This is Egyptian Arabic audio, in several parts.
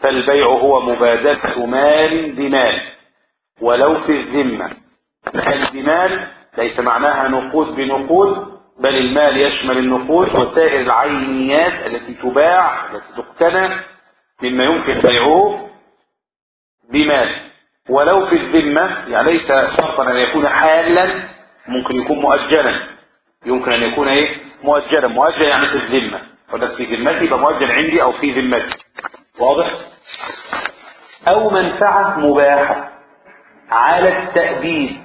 فالبيع هو مبادلة مال بمال ولو في الذمة مال بمال ليس معناها نقود بنقود بل المال يشمل النقود وسائر العينيات التي تباع التي تقتنى مما يمكن بيعه بمال ولو في الذمة يعني ليس شرطا أن يكون حالا ممكن يكون مؤجلا يمكن أن يكون إيه مؤجلا مؤجل يعني في الذمة ولا في ذمتي يبقى مؤجل عندي أو في ذمتي واضح أو منفعة مباحة على التأبيد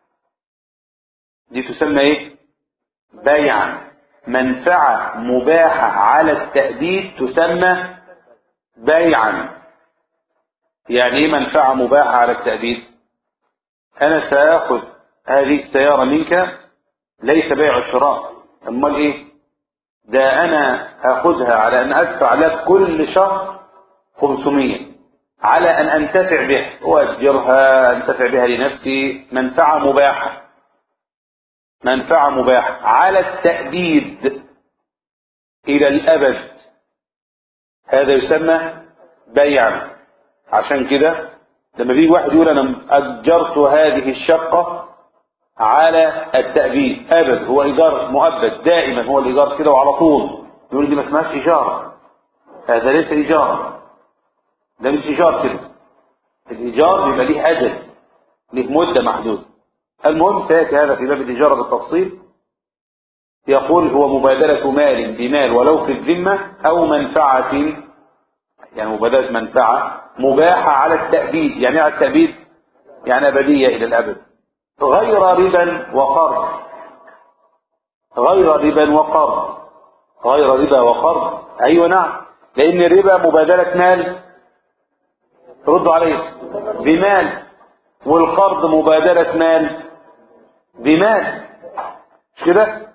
دي تسمى إيه بيعا منفعة مباحة على التأبيد تسمى بيعا يعني ايه منفعة مباحة على التأبيد انا ساخذ هذه السيارة منك ليس بيع الشراء امال ايه ده انا هاخدها على ان ادفع لك كل شهر 500 على ان انتفع بها واجرها انتفع بها لنفسي منفعة مباحة منفعة مباحة على التأبيد الى الابد هذا يسمى بيعا عشان كده لما بيجي واحد يقول انا اجرت هذه الشقة على التأبيد ابد هو ايجار مؤبد دائما هو الايجار كده وعلى طول يقول دي ما اسمهاش ايجار هذا ليس ايجار ده مش ايجار كده الايجار بيبقى ليه اجل ليه مدة محدودة المهم سيأتي هذا في باب الإجارة بالتفصيل يقول هو مبادلة مال بمال ولو في الذمة أو منفعة يعني مبادلة منفعة مباحة على التأبيد يعني على التأبيد يعني أبدية إلى الأبد غير ربا وقرض غير ربا وقرض غير ربا وقرض أيوة نعم لأن الربا مبادلة مال ردوا عليه بمال والقرض مبادلة مال بمال مش كده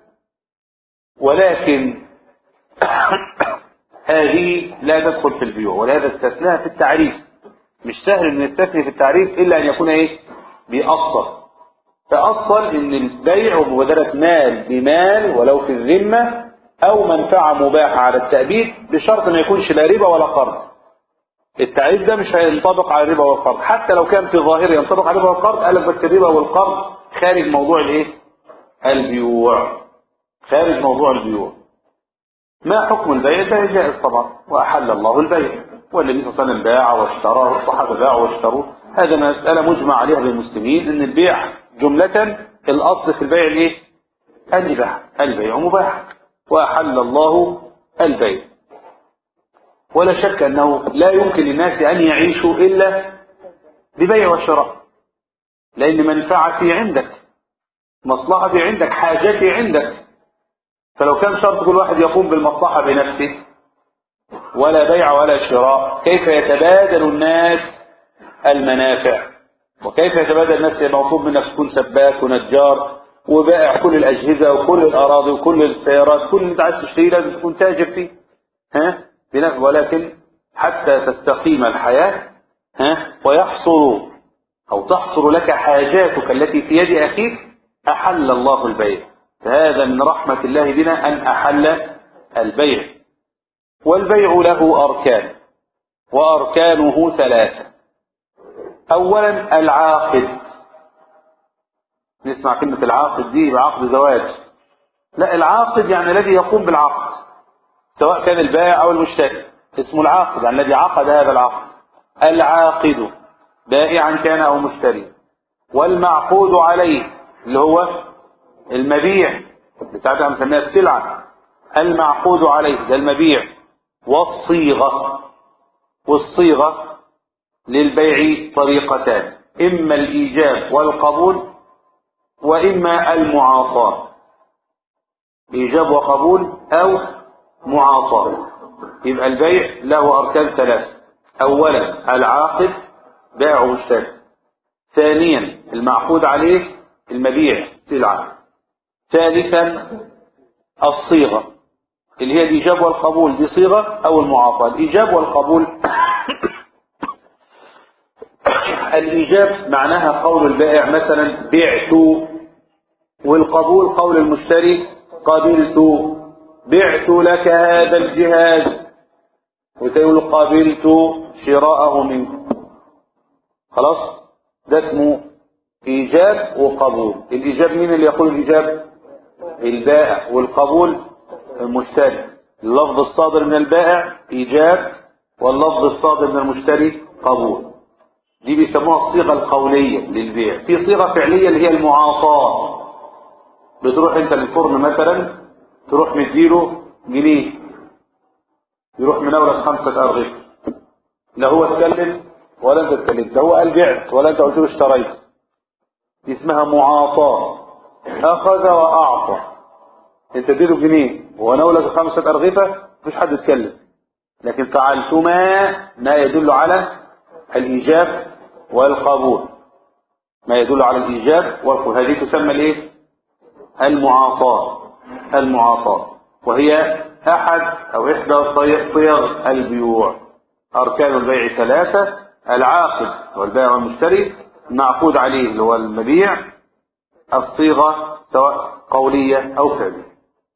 ولكن هذه لا تدخل في البيوع ولهذا استثناها في التعريف مش سهل ان يستثني في التعريف الا ان يكون ايه بيأصل فأصل ان البيع ومبادلة مال بمال ولو في الذمة او منفعة مباحة على التأبيد بشرط ما يكونش لا ربا ولا قرض التعريف ده مش هينطبق على الربا والقرض حتى لو كان في ظاهره ينطبق على الربا والقرض قال لك بس الربا والقرض خارج موضوع الايه البيوع خارج موضوع البيوع ما حكم البيع البيع جائز طبعا واحل الله البيع والنبي صلى الله عليه وسلم باع واشترى والصحابه باعوا واشتروا هذا مساله مجمع عليها بالمسلمين ان البيع جمله الاصل في البيع الايه الاباحه البيع مباح واحل الله البيع ولا شك أنه لا يمكن للناس أن يعيشوا إلا ببيع وشراء لأن منفعتي عندك مصلحتي عندك حاجتي عندك فلو كان شرط كل واحد يقوم بالمصلحة بنفسه ولا بيع ولا شراء كيف يتبادل الناس المنافع وكيف يتبادل الناس المطلوب منك تكون سباك ونجار وبائع كل الأجهزة وكل الأراضي وكل السيارات كل اللي انت عايز تشتريه لازم تكون تاجر فيه ها بنفس ولكن حتى تستقيم الحياة ها ويحصل أو تحصل لك حاجاتك التي في يد أخيك أحل الله البيع فهذا من رحمة الله بنا أن أحل البيع والبيع له أركان وأركانه ثلاثة أولا العاقد نسمع كلمة العاقد دي بعقد زواج لا العاقد يعني الذي يقوم بالعقد سواء كان البائع أو المشتري اسمه العاقد يعني الذي عقد هذا العقد العاقد بائعا كان أو مشتري والمعقود عليه اللي هو المبيع بتاعتها مسميها السلعة المعقود عليه ده المبيع والصيغة والصيغة للبيع طريقتان إما الإيجاب والقبول وإما المعاطاة إيجاب وقبول أو معاصرة يبقى البيع له أركان ثلاثة أولا العاقد بائع ومشتري ثانيا المعقود عليه المبيع سلعة ثالثا الصيغة اللي هي الإيجاب والقبول دي صيغة أو المعاطاة الإيجاب والقبول الإيجاب معناها قول البائع مثلا بعت والقبول قول المشتري قبلت بعت لك هذا الجهاز وتقول له قابلت شراءه منكم خلاص ده اسمه إيجاب وقبول الإيجاب مين اللي يقول الإيجاب البائع والقبول المشتري اللفظ الصادر من البائع إيجاب واللفظ الصادر من المشتري قبول دي بيسموها الصيغة القولية للبيع في صيغة فعلية اللي هي المعاطاة بتروح انت للفرن مثلا تروح مديله جنيه يروح مناولك خمسة أرغفة لا هو اتكلم ولا انت اتكلمت لا هو قال بعت ولا انت قلت له اشتريت دي اسمها معاطاة أخذ وأعطى انت اديله جنيه وناولك خمسة أرغفة مفيش حد يتكلم لكن فعلتما ما يدل على الإيجاب والقبول ما يدل على الإيجاب والقبول هذه تسمى الايه المعاطاة المعاطاة وهي أحد أو إحدى صيغ البيوع أركان البيع ثلاثة العاقد والبائع والمشتري المعقود عليه اللي هو المبيع الصيغة سواء قولية أو فعلية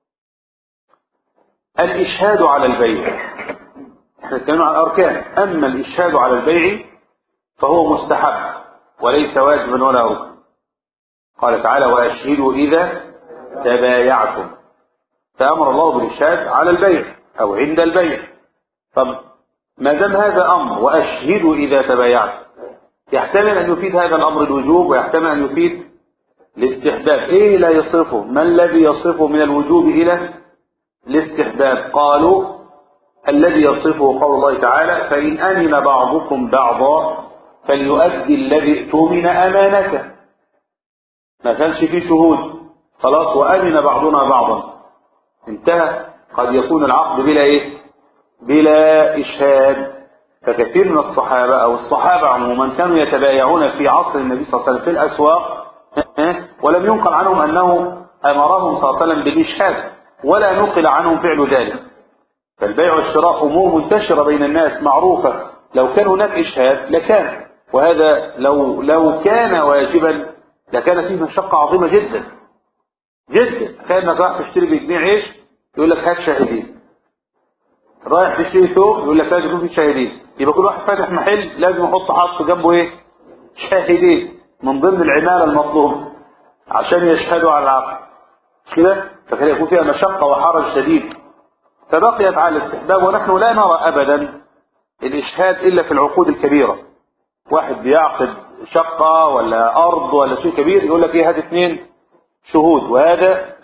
الإشهاد على البيع احنا اتكلمنا عن الأركان أما الإشهاد على البيع فهو مستحب وليس واجبا ولا ركن قال تعالى وأشهدوا إذا تبايعتم فأمر الله بالإشهاد على البيع أو عند البيع طب ما دام هذا أمر وأشهدوا إذا تبايعتم يحتمل أن يفيد هذا الأمر الوجوب ويحتمل أن يفيد الاستحباب إيه لا يصرفه ما الذي يصرفه من الوجوب إلى الاستحباب قالوا الذي يصفه قول الله تعالى فإن أمن بعضكم بعضا فليؤدي الذي اؤتمن أمانته ما كانش فيه شهود خلاص وأمن بعضنا بعضا انتهى قد يكون العقد بلا إيه بلا إشهاد فكثير من الصحابة أو الصحابة عموما كانوا يتبايعون في عصر النبي صلى الله عليه وسلم في الأسواق ولم ينقل عنهم أنه أمرهم صلى الله عليه وسلم بالإشهاد ولا نقل عنهم فعل ذلك فالبيع والشراء أمور منتشرة بين الناس معروفة لو كان هناك إشهاد لكان وهذا لو لو كان واجبا لكان فيه مشقة عظيمة جدا جدا كأنك رايح تشتري بجنيه عيش يقول لك هات شاهدين رايح تشتري ثوب يقول لك لازم يكون في شاهدين يبقى كل واحد فاتح محل لازم يحط حاط جنبه ايه شاهدين من ضمن العمالة المطلوبة عشان يشهدوا على العقد مش كده فكان يكون فيها مشقة وحرج شديد فبقيت على الاستحباب ونحن لا نرى أبدا الإشهاد إلا في العقود الكبيرة واحد بيعقد شقة ولا أرض ولا شيء كبير يقول لك إيه هات اثنين شهود وهذا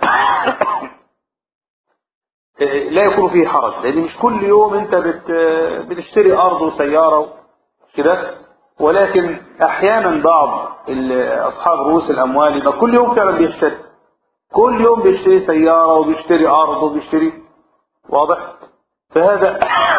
لا يكون فيه حرج لأن مش كل يوم أنت بت بتشتري أرض وسيارة كده ولكن أحيانا بعض أصحاب رؤوس الأموال يبقى كل يوم فعلا بيشتري كل يوم بيشتري سيارة وبيشتري أرض وبيشتري واضح فهذا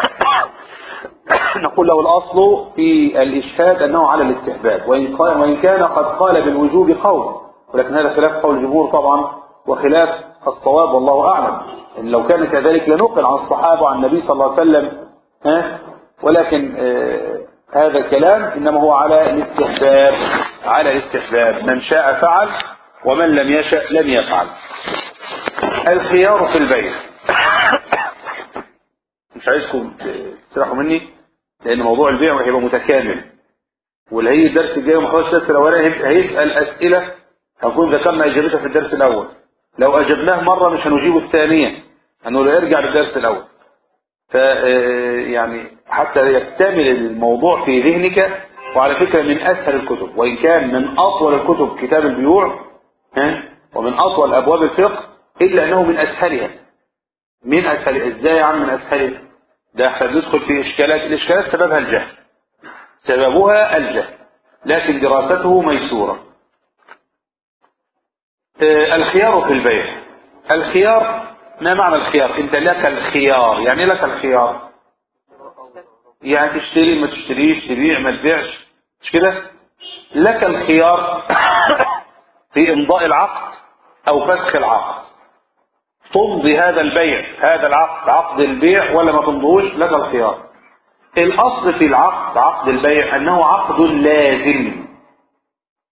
نقول له الأصل في الإشهاد أنه على الاستحباب وإن, قال وإن كان قد قال بالوجوب قول ولكن هذا خلاف قول الجمهور طبعا وخلاف الصواب والله أعلم إن لو كان كذلك لنقل عن الصحابة وعن النبي صلى الله عليه وسلم ها ولكن آه هذا الكلام إنما هو على الاستحباب على الاستحباب من شاء فعل ومن لم يشأ لم يفعل الخيار في البيع مش عايزكم تسرحوا مني لأن موضوع البيع هيبقى متكامل واللي هي الدرس الجاي ومحاولش الدرس الأولاني هيسأل أسئلة هنكون ذكرنا إجابتها في الدرس الأول لو أجبناه مرة مش هنجيبه الثانية هنقول ارجع للدرس الأول ف يعني حتى يكتمل الموضوع في ذهنك وعلى فكرة من أسهل الكتب وإن كان من أطول الكتب كتاب البيوع ها ومن أطول أبواب الفقه إلا أنه من أسهلها من أسهلها إزاي يا عم من أسهلها ده احنا بندخل في إشكالات الإشكالات سببها الجهل سببها الجهل لكن دراسته ميسورة آه الخيار في البيع الخيار ما معنى الخيار انت لك الخيار يعني لك الخيار يعني تشتري ما تشتريش تبيع ما تبيعش مش كده لك الخيار في امضاء العقد او فسخ العقد تمضي هذا البيع هذا العقد عقد البيع ولا ما تمضوش لك الخيار الاصل في العقد عقد البيع انه عقد لازم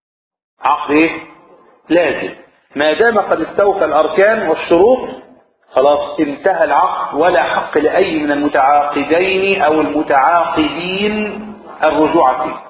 عقد ايه لازم ما دام قد استوفى الاركان والشروط خلاص انتهى العقد ولا حق لأي من المتعاقدين أو المتعاقدين الرجوع فيه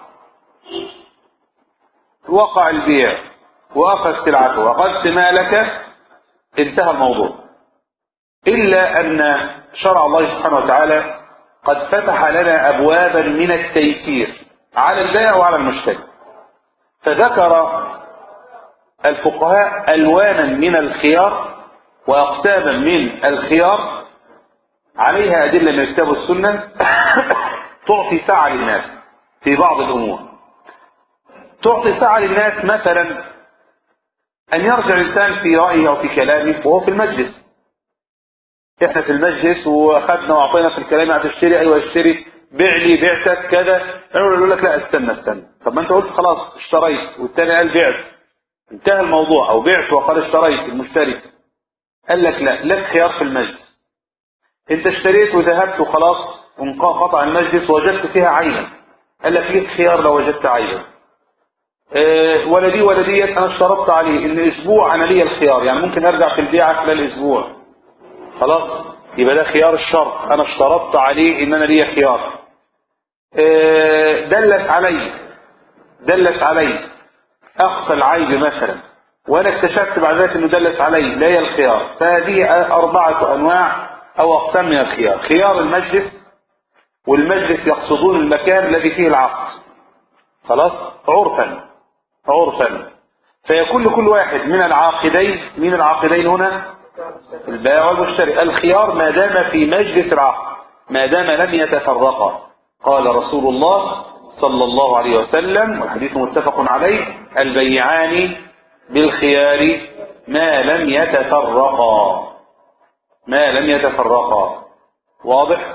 وقع البيع وأخذ سلعته وأخذت مالك انتهى الموضوع إلا أن شرع الله سبحانه وتعالى قد فتح لنا أبوابا من التيسير على البائع وعلى المشتري فذكر الفقهاء ألوانا من الخيار وأقساما من الخيار عليها أدلة من الكتاب والسنة تعطي سعة للناس في بعض الأمور تعطي سعة للناس مثلا أن يرجع الإنسان في رأيه أو في كلامه وهو في المجلس إحنا في المجلس وأخذنا وأعطينا في الكلام هتشتري أيوة اشتري بيع لي بعتك كذا يقول لك لا استنى استنى طب ما أنت قلت خلاص اشتريت والتاني قال بعت انتهى الموضوع أو بعت وقال اشتريت المشتري قال لك لا لك خيار في المجلس انت اشتريت وذهبت وخلاص وانقطع المجلس ووجدت فيها عيبا قال لك ليك خيار لو وجدت عيبا اه ولا دي ولا ديت انا اشترطت عليه ان اسبوع انا ليا الخيار يعني ممكن ارجع في البيعه خلال اسبوع خلاص يبقى ده خيار الشرط انا اشترطت عليه ان انا ليا خيار اه دلت علي دلت علي اخفى العيب مثلا وانا اكتشفت بعد ذلك انه دلس علي لا هي الخيار فهذه اربعه انواع او اقسام من الخيار خيار المجلس والمجلس يقصدون المكان الذي فيه العقد خلاص عرفا عرفا فيكون لكل واحد من العاقدين من العاقدين هنا البائع والمشتري الخيار ما دام في مجلس العقد ما دام لم يتفرقا قال رسول الله صلى الله عليه وسلم والحديث متفق عليه البيعان بالخيار ما لم يتفرقا ما لم يتفرقا واضح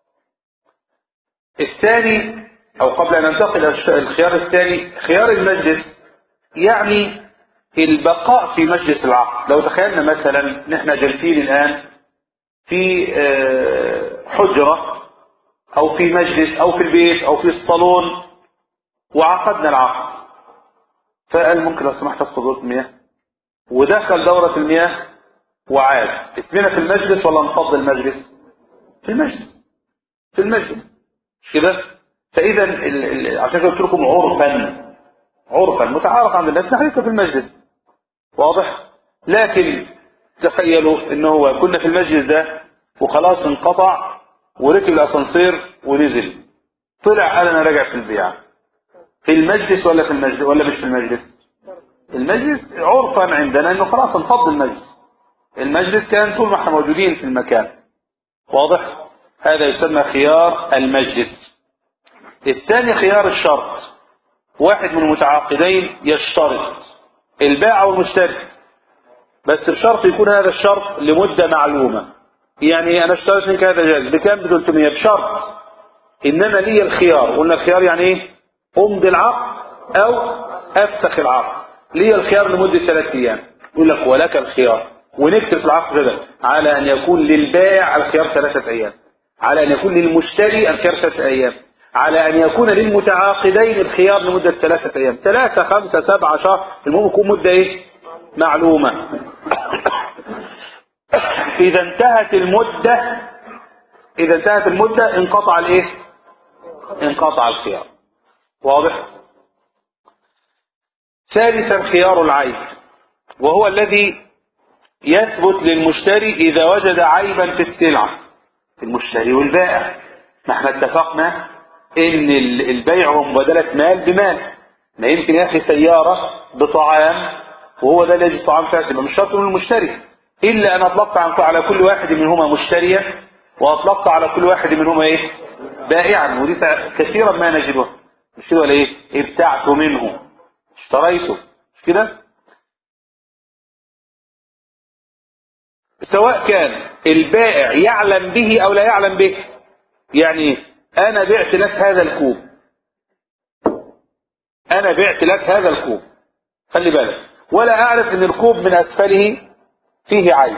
الثاني او قبل ان ننتقل الخيار الثاني خيار المجلس يعني البقاء في مجلس العقد لو تخيلنا مثلا نحن جالسين الان في حجرة او في مجلس او في البيت او في الصالون وعقدنا العقد فقال ممكن لو سمحت افصل دورة المياه ودخل دورة المياه وعاد اسمنا في المجلس ولا نفض المجلس في المجلس في المجلس مش كده فاذا عشان كده قلت لكم عرفا عرفا متعارف عند الناس نحن في المجلس واضح لكن تخيلوا ان هو كنا في المجلس ده وخلاص انقطع وركب الاسانسير ونزل طلع قال انا راجع في البيعه في المجلس ولا في المجلس ولا مش في المجلس المجلس عرفا عندنا انه خلاص انفض المجلس المجلس كان طول ما احنا موجودين في المكان واضح هذا يسمى خيار المجلس الثاني خيار الشرط واحد من المتعاقدين يشترط البائع والمشتري بس بشرط يكون هذا الشرط لمدة معلومة يعني انا اشتريت منك هذا جاز بكام ب 300 بشرط انما لي الخيار قلنا الخيار يعني ايه امضي العقد او افسخ العقد لي الخيار لمدة ثلاث ايام يقول لك ولك الخيار ونكتب في العقد كده على ان يكون للبائع الخيار ثلاثة ايام على ان يكون للمشتري الخيار ثلاثة ايام على ان يكون للمتعاقدين الخيار لمدة ثلاثة ايام ثلاثة خمسة سبعة شهر المهم يكون مدة ايه معلومة اذا انتهت المدة اذا انتهت المدة انقطع الايه انقطع الخيار واضح ثالثا خيار العيب وهو الذي يثبت للمشتري إذا وجد عيبا في السلعة المشتري والبائع ما احنا اتفقنا ان البيع هو مبادلة مال بمال ما يمكن يا اخي سيارة بطعام وهو ده الذي طعام فاسد مش شرط من المشتري الا ان اطلقت على كل واحد منهما مشتريا واطلقت على كل واحد منهما ايه بائعا ودي كثيرا ما نجدها مش كده ولا ايه ابتعت منه اشتريته مش كده سواء كان البائع يعلم به او لا يعلم به يعني انا بعت لك هذا الكوب انا بعت لك هذا الكوب خلي بالك ولا اعرف ان الكوب من اسفله فيه عيب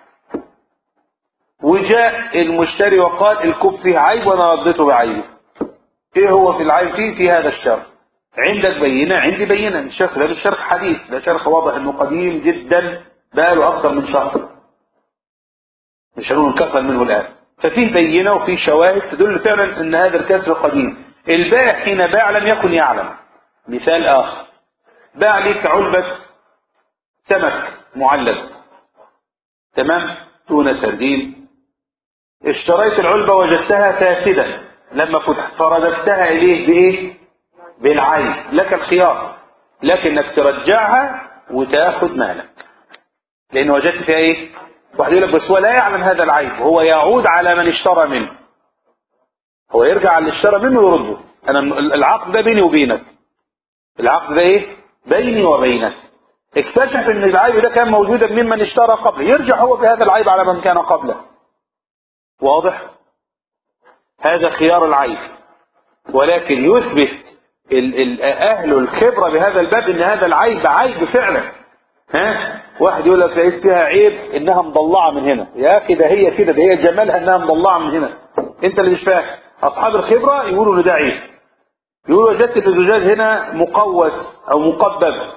وجاء المشتري وقال الكوب فيه عيب وانا رديته بعيبه ايه هو في العيب فيه في هذا الشرط عندك بينة عندي بينة الشرح ده مش شرح حديث ده شرح واضح انه قديم جدا بقاله اكثر من شهر مش هنقول انكسر منه الآن ففيه بينة وفيه شواهد تدل فعلا أن هذا الكسر قديم البائع حين باع لم يكن يعلم مثال آخر باع لك علبة سمك معلب تمام تونة سردين اشتريت العلبة وجدتها فاسدة لما فتحت فرددتها إليه بإيه بالعين لك الخيار لكنك ترجعها وتاخد مالك لأن وجدت فيها إيه واحد يقول لك بس هو لا يعلم هذا العيب هو يعود على من اشترى منه هو يرجع على اللي اشترى منه ويرده أنا العقد ده بيني وبينك العقد ده إيه بيني وبينك اكتشف ان العيب ده كان موجودا ممن اشترى قبله يرجع هو بهذا العيب على من كان قبله واضح هذا خيار العيب ولكن يثبت ال ال اهل الخبرة بهذا الباب ان هذا العيب عيب فعلا ها واحد يقول لك لقيت فيها عيب انها مضلعة من هنا يا اخي ده هي كده ده هي جمالها انها مضلعة من هنا انت اللي مش فاهم اصحاب الخبرة يقولوا ان ده عيب يقولوا وجدت في الزجاج هنا مقوس او مقبب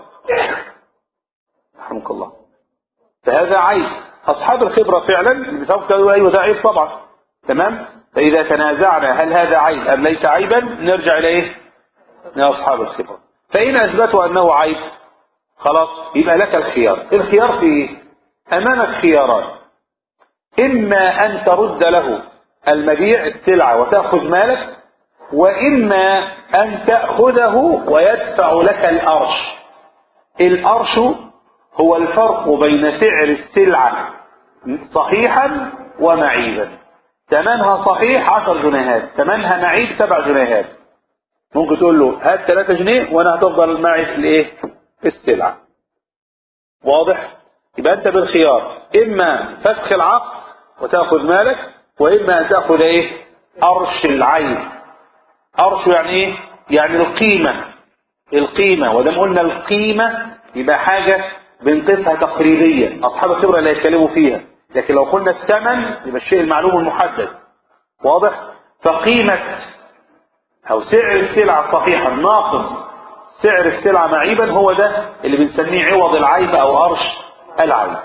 رحمك الله فهذا عيب أصحاب الخبرة فعلا اللي بيفهموا قالوا أيوة ده عيب طبعا تمام فإذا تنازعنا هل هذا عيب أم ليس عيبا نرجع إلى إيه لأصحاب الخبرة فإن أثبتوا أنه عيب خلاص يبقى لك الخيار الخيار في إيه أمامك خياران إما أن ترد له المبيع السلعة وتأخذ مالك وإما أن تأخذه ويدفع لك الأرش الأرش هو الفرق بين سعر السلعة صحيحا ومعيبا ثمنها صحيح عشر جنيهات ثمنها معيب سبع جنيهات ممكن تقول له هات ثلاثة جنيه وانا هتفضل معي في الايه السلعة واضح يبقى انت بالخيار اما فسخ العقد وتاخذ مالك واما ان تاخذ ايه ارش العين ارش يعني ايه يعني القيمة القيمة ودام قلنا القيمة يبقى حاجة بنقيسها تقريبيا أصحاب الخبرة لا يتكلموا فيها لكن لو قلنا الثمن يبقى الشيء المعلوم المحدد واضح فقيمة أو سعر السلعة صحيحا ناقص سعر السلعة معيبا هو ده اللي بنسميه عوض العيب أو أرش العيب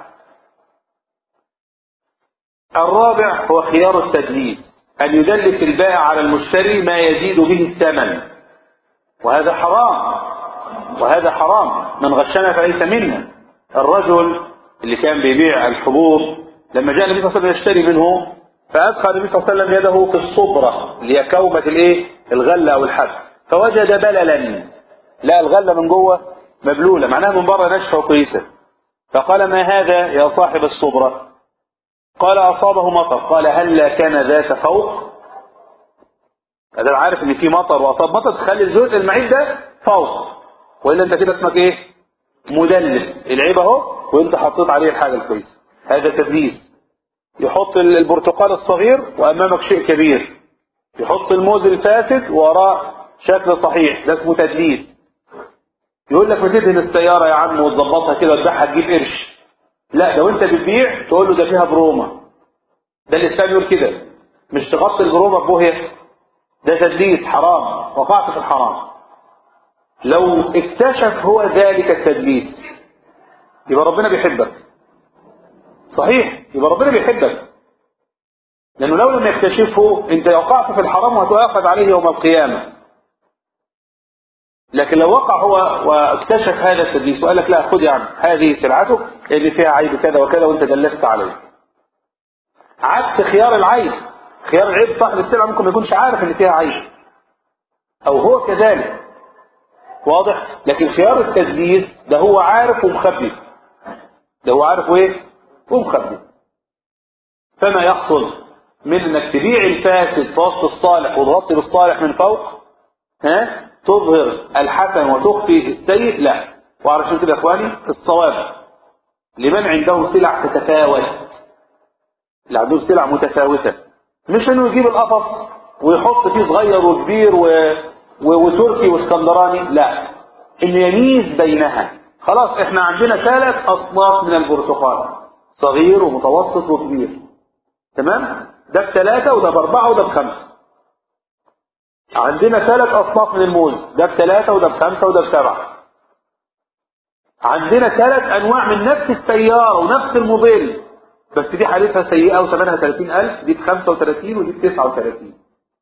الرابع هو خيار التدليس أن يدلس البائع على المشتري ما يزيد به الثمن وهذا حرام وهذا حرام من غشنا فليس منا الرجل اللي كان بيبيع الحبوب لما جاء النبي صلى الله عليه وسلم يشتري منه فأدخل النبي صلى الله عليه وسلم يده في الصبرة اللي هي كومة الايه الغلة أو الحب فوجد بللا لا الغلة من جوه مبلولة معناها من بره ناشفة وكويسة فقال ما هذا يا صاحب الصبرة قال أصابه مطر قال هل كان ذات فوق هذا عارف ان في مطر واصاب مطر تخلي الجزء المعيب ده فوق والا انت كده اسمك ايه مدلس العيب اهو وانت حطيت عليه الحاجه الكويسه هذا تدليس يحط البرتقال الصغير وامامك شيء كبير يحط الموز الفاسد ووراه شكل صحيح ده اسمه تدليس يقول لك ما تدهن السياره يا عم وتظبطها كده وتبيعها تجيب قرش لا ده وانت بتبيع تقول له ده فيها برومه ده الاسلام يقول كده مش تغطي البرومه ببوهيه ده تدليس حرام وقعت في الحرام لو اكتشف هو ذلك التدليس يبقى ربنا بيحبك صحيح يبقى ربنا بيحبك لأنه لو لم يكتشفه انت وقعت في الحرام وهتؤاخذ عليه يوم القيامة لكن لو وقع هو واكتشف هذا التدليس وقال لك لا خذ يا عم هذه سلعتك اللي فيها عيب كذا وكذا وانت دلست عليه عكس خيار العيب خيار العيب صاحب السلعة ممكن ما يكونش عارف ان فيها عيب او هو كذلك واضح لكن خيار التدليس ده هو عارف ومخبي ده هو عارف وايه ومخبي فما يحصل من انك تبيع الفاسد في وسط الصالح وتغطي بالصالح من فوق ها تظهر الحسن وتخفي السيء لا وعلشان كده يا اخواني الصواب لمن عنده سلع تتفاوت اللي عنده سلع متفاوته مش انه يجيب القفص ويحط فيه صغير وكبير و... و... وتركي واسكندراني لا انه يميز بينها خلاص احنا عندنا ثلاث اصناف من البرتقال صغير ومتوسط وكبير تمام ده بثلاثة وده بأربعة وده بخمسة عندنا ثلاث أصناف من الموز ده بثلاثة وده بخمسة وده بسبعة عندنا ثلاث أنواع من نفس السيارة ونفس الموديل بس دي حالتها سيئة وثمنها 30000 دي ب 35 ودي ب 39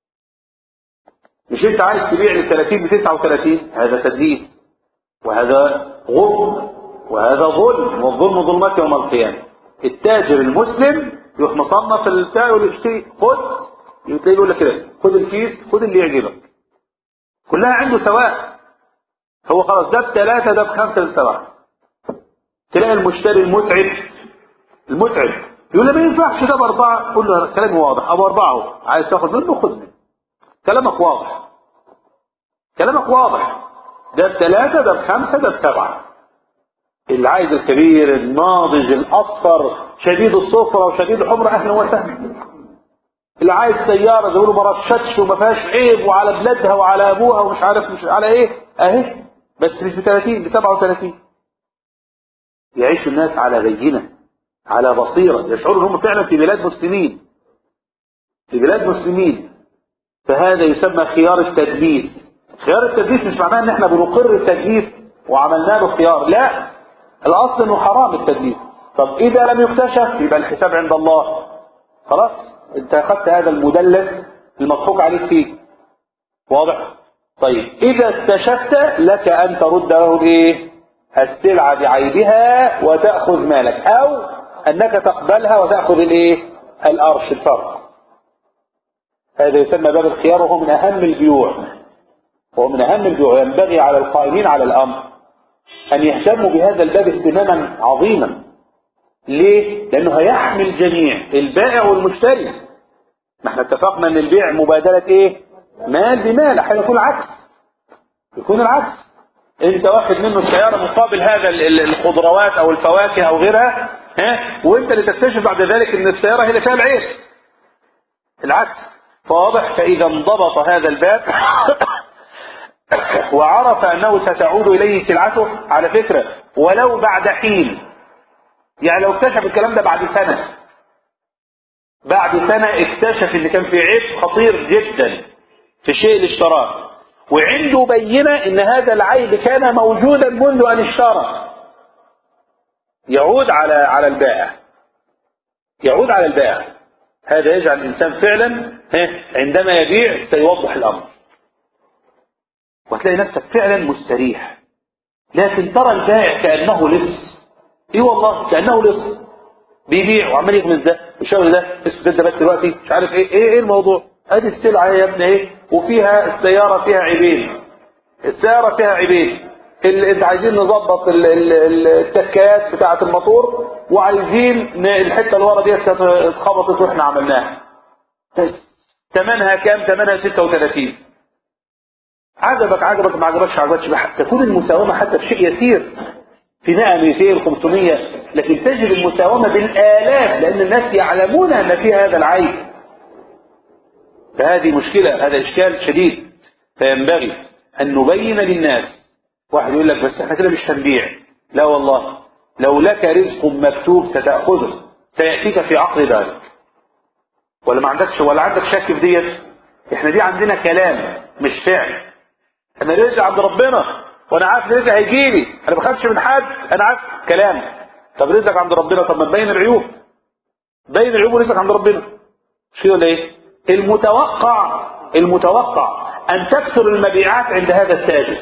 مش انت عايز تبيع ال 30 ب 39 هذا تدليس وهذا غرم وهذا ظلم والظلم ظلمات يوم القيامة التاجر المسلم يروح مصنف البتاع يقول اشتري خد تلاقيه يقول لك كده خد الكيس خد اللي يعجبك كلها عنده سواء هو خلاص ده بثلاثة ده بخمسة ده بسبعة تلاقي المشتري المتعب المتعب يقول له ما ينفعش ده بأربعة قول له كلامي واضح أبو أربعة اهو عايز تاخد منه خد منه كلامك واضح كلامك واضح ده بثلاثة ده بخمسة ده بسبعة اللي عايز الكبير الناضج الأصفر شديد الصفرة وشديد الحمرة أهلا وسهلا اللي عايز سيارة زي ما رشتش وما فيهاش عيب وعلى بلادها وعلى أبوها ومش عارف مش على إيه أهي بس مش ب 30 ب 37 يعيش الناس على بينة على بصيرة يشعروا انهم فعلا في بلاد مسلمين في بلاد مسلمين فهذا يسمى خيار التدليس خيار التدليس مش معناه ان احنا بنقر التدليس وعملنا له خيار لا الاصل انه حرام التدليس طب اذا لم يكتشف يبقى الحساب عند الله خلاص انت اخذت هذا المدلس المضحوك عليك فيه واضح طيب اذا اكتشفت لك ان ترد له الايه السلعة بعيبها وتأخذ مالك او انك تقبلها وتأخذ الايه الارش الفرق هذا يسمى باب الخيار وهو من اهم البيوع وهو من اهم البيوع ينبغي على القائمين على الامر ان يهتموا بهذا الباب اهتماما عظيما ليه لانه هيحمي الجميع البائع والمشتري ما احنا اتفقنا ان البيع مبادلة ايه مال بمال احيانا يكون العكس يكون العكس انت واخد منه السيارة مقابل هذا الخضروات او الفواكه او غيرها ها وانت اللي تكتشف بعد ذلك ان السيارة هي اللي فيها العيب العكس فواضح فاذا انضبط هذا الباب وعرف انه ستعود اليه سلعته على فكرة ولو بعد حين يعني لو اكتشف الكلام ده بعد سنة بعد سنة اكتشف ان كان في عيب خطير جدا في الشيء اللي اشتراه وعنده بينة ان هذا العيب كان موجودا منذ ان اشترى يعود على على البائع يعود على البائع هذا يجعل الانسان فعلا عندما يبيع سيوضح الامر وتلاقي نفسك فعلا مستريح لكن ترى البائع كانه لص ايه والله كانه لص بيبيع وعمال يغمز ده ويشاور ده اسكت ده بس دلوقتي مش عارف ايه ايه ايه الموضوع ادي السلعه يا ابني ايه وفيها السياره فيها عيبين السياره فيها عيبين اللي عايزين نظبط التكايات بتاعه الموتور وعايزين الحته اللي ورا ديت كانت اتخبطت واحنا عملناها بس ثمنها كام ثمنها 36 عجبك عجبك ما عجبكش عجبكش تكون المساومه حتى بشيء يسير في 100 200 500 لكن تجد المساومة بالآلاف لأن الناس يعلمون أن في هذا العيب فهذه مشكلة هذا إشكال شديد فينبغي أن نبين للناس واحد يقول لك بس احنا كده مش هنبيع لا والله لو لك رزق مكتوب ستأخذه سيأتيك في عقل ذلك ولا ما عندكش ولا عندك شك في ديت احنا دي عندنا كلام مش فعل انا رزق عند ربنا وانا عارف رزق هيجي لي انا ما بخافش من حد انا عارف كلام طب رزقك عند ربنا طب ما تبين العيوب بين العيوب ورزقك عند ربنا مش كده ولا ايه المتوقع المتوقع ان تكثر المبيعات عند هذا التاجر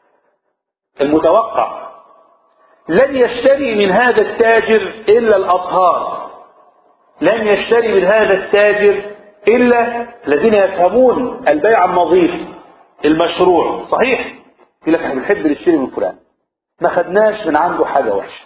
المتوقع لن يشتري من هذا التاجر الا الاطهار لن يشتري من هذا التاجر الا الذين يفهمون البيع النظيف المشروع صحيح يقول لك احنا بنحب نشتري من فلان ما خدناش من عنده حاجه وحشه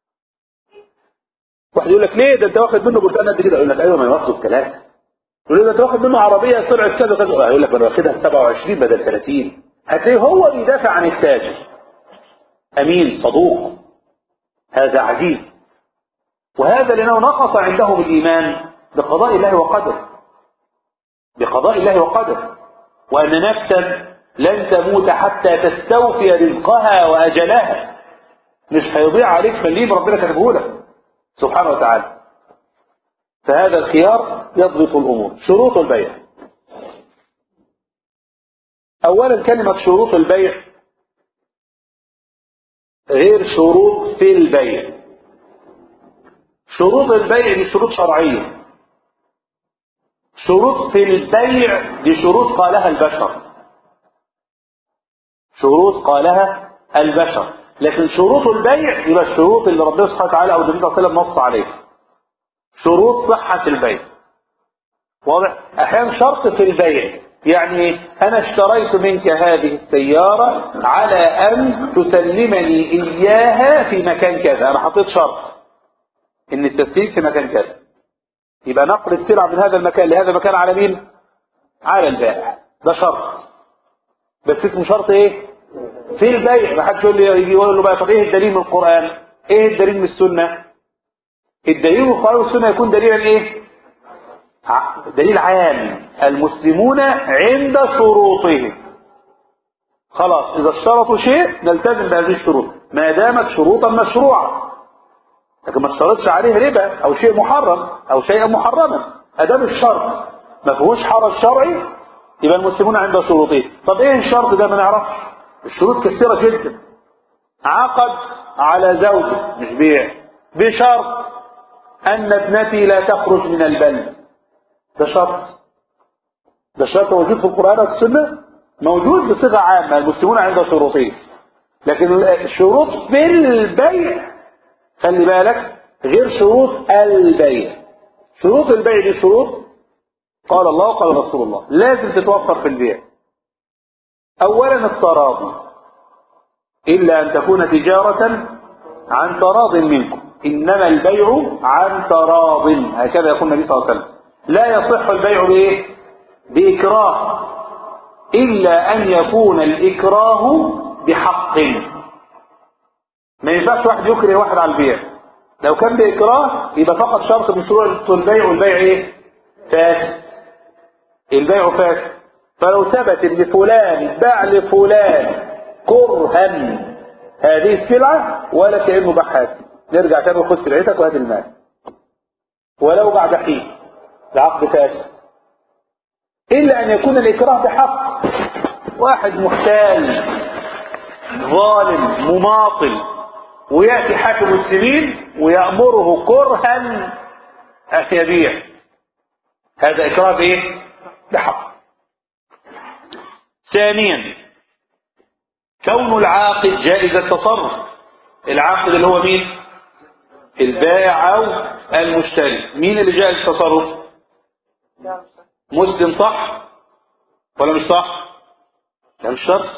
واحد يقول لك ليه ده انت واخد منه برتقال قد كده يقول لك ايوه ما واخده بثلاثه يقول لك ده انت واخد منه عربيه طلعت كذا كذا يقول لك انا واخدها ب 27 بدل 30 هتلاقيه هو بيدافع عن التاجر امين صدوق هذا عزيز وهذا لانه نقص عندهم الايمان بقضاء الله وقدره بقضاء الله وقدره وان نفسا لن تموت حتى تستوفي رزقها واجلها مش هيضيع عليك مليم ربنا كاتبه لك سبحانه وتعالى فهذا الخيار يضبط الامور شروط البيع اولا كلمه شروط البيع غير شروط في البيع شروط البيع دي شروط شرعية شروط في البيع دي شروط قالها البشر شروط قالها البشر لكن شروط البيع يبقى الشروط اللي ربنا سبحانه وتعالى او النبي صلى الله عليه وسلم نص عليها شروط صحة البيع واضح احيانا شرط في البيع يعني انا اشتريت منك هذه السيارة على ان تسلمني اياها في مكان كذا انا حطيت شرط ان التسليم في مكان كذا يبقى نقل السلعة من هذا المكان لهذا المكان على مين على البائع ده شرط بس اسمه شرط ايه في البيع ما حدش يقول لي يجي يقول له بقى طب ايه الدليل من القرآن ايه الدليل من السنة الدليل من القرآن والسنة يكون دليلا ايه دليل عام المسلمون عند شروطهم خلاص اذا اشترطوا شيء نلتزم بهذه الشروط ما دامت شروطا مشروعه لكن ما اشترطش عليه ربا او شيء محرم او شيئا محرما ادام الشرط ما فيهوش حرج شرعي يبقى المسلمون عند شروطهم طب ايه الشرط ده ما نعرفش الشروط كثيره جدا عقد على زوجه مش بيع بشرط ان ابنتي لا تخرج من البلد ده شرط ده شرط موجود في القران والسنه موجود بصيغه عامه المسلمون عند شروطهم لكن الشروط في البيع خلي بالك غير شروط البيع شروط البيع دي شروط قال الله وقال رسول الله لازم تتوفر في البيع اولا التراضي الا ان تكون تجارة عن تراض منكم انما البيع عن تراض هكذا يقول النبي صلى الله عليه وسلم لا يصح البيع بايه باكراه الا ان يكون الاكراه بحق ما ينفعش واحد يكره واحد على البيع لو كان بإكراه يبقى فقط شرط من شروط البيع والبيع ايه فاسد البيع فاسد فلو ثبت ان فلان باع لفلان كرها هذه السلعة ولا كأنه باع حاجة نرجع تاني خد سلعتك وهات المال ولو بعد حين العقد فاسد إلا أن يكون الإكراه بحق واحد محتال ظالم مماطل ويأتي حاكم المسلمين ويأمره كرها أن يبيع هذا إكراه بإيه؟ بحق ثانيا كون العاقد جائز التصرف العاقد اللي هو مين البائع أو المشتري مين اللي جائز التصرف مسلم صح ولا مش صح لا مش شرط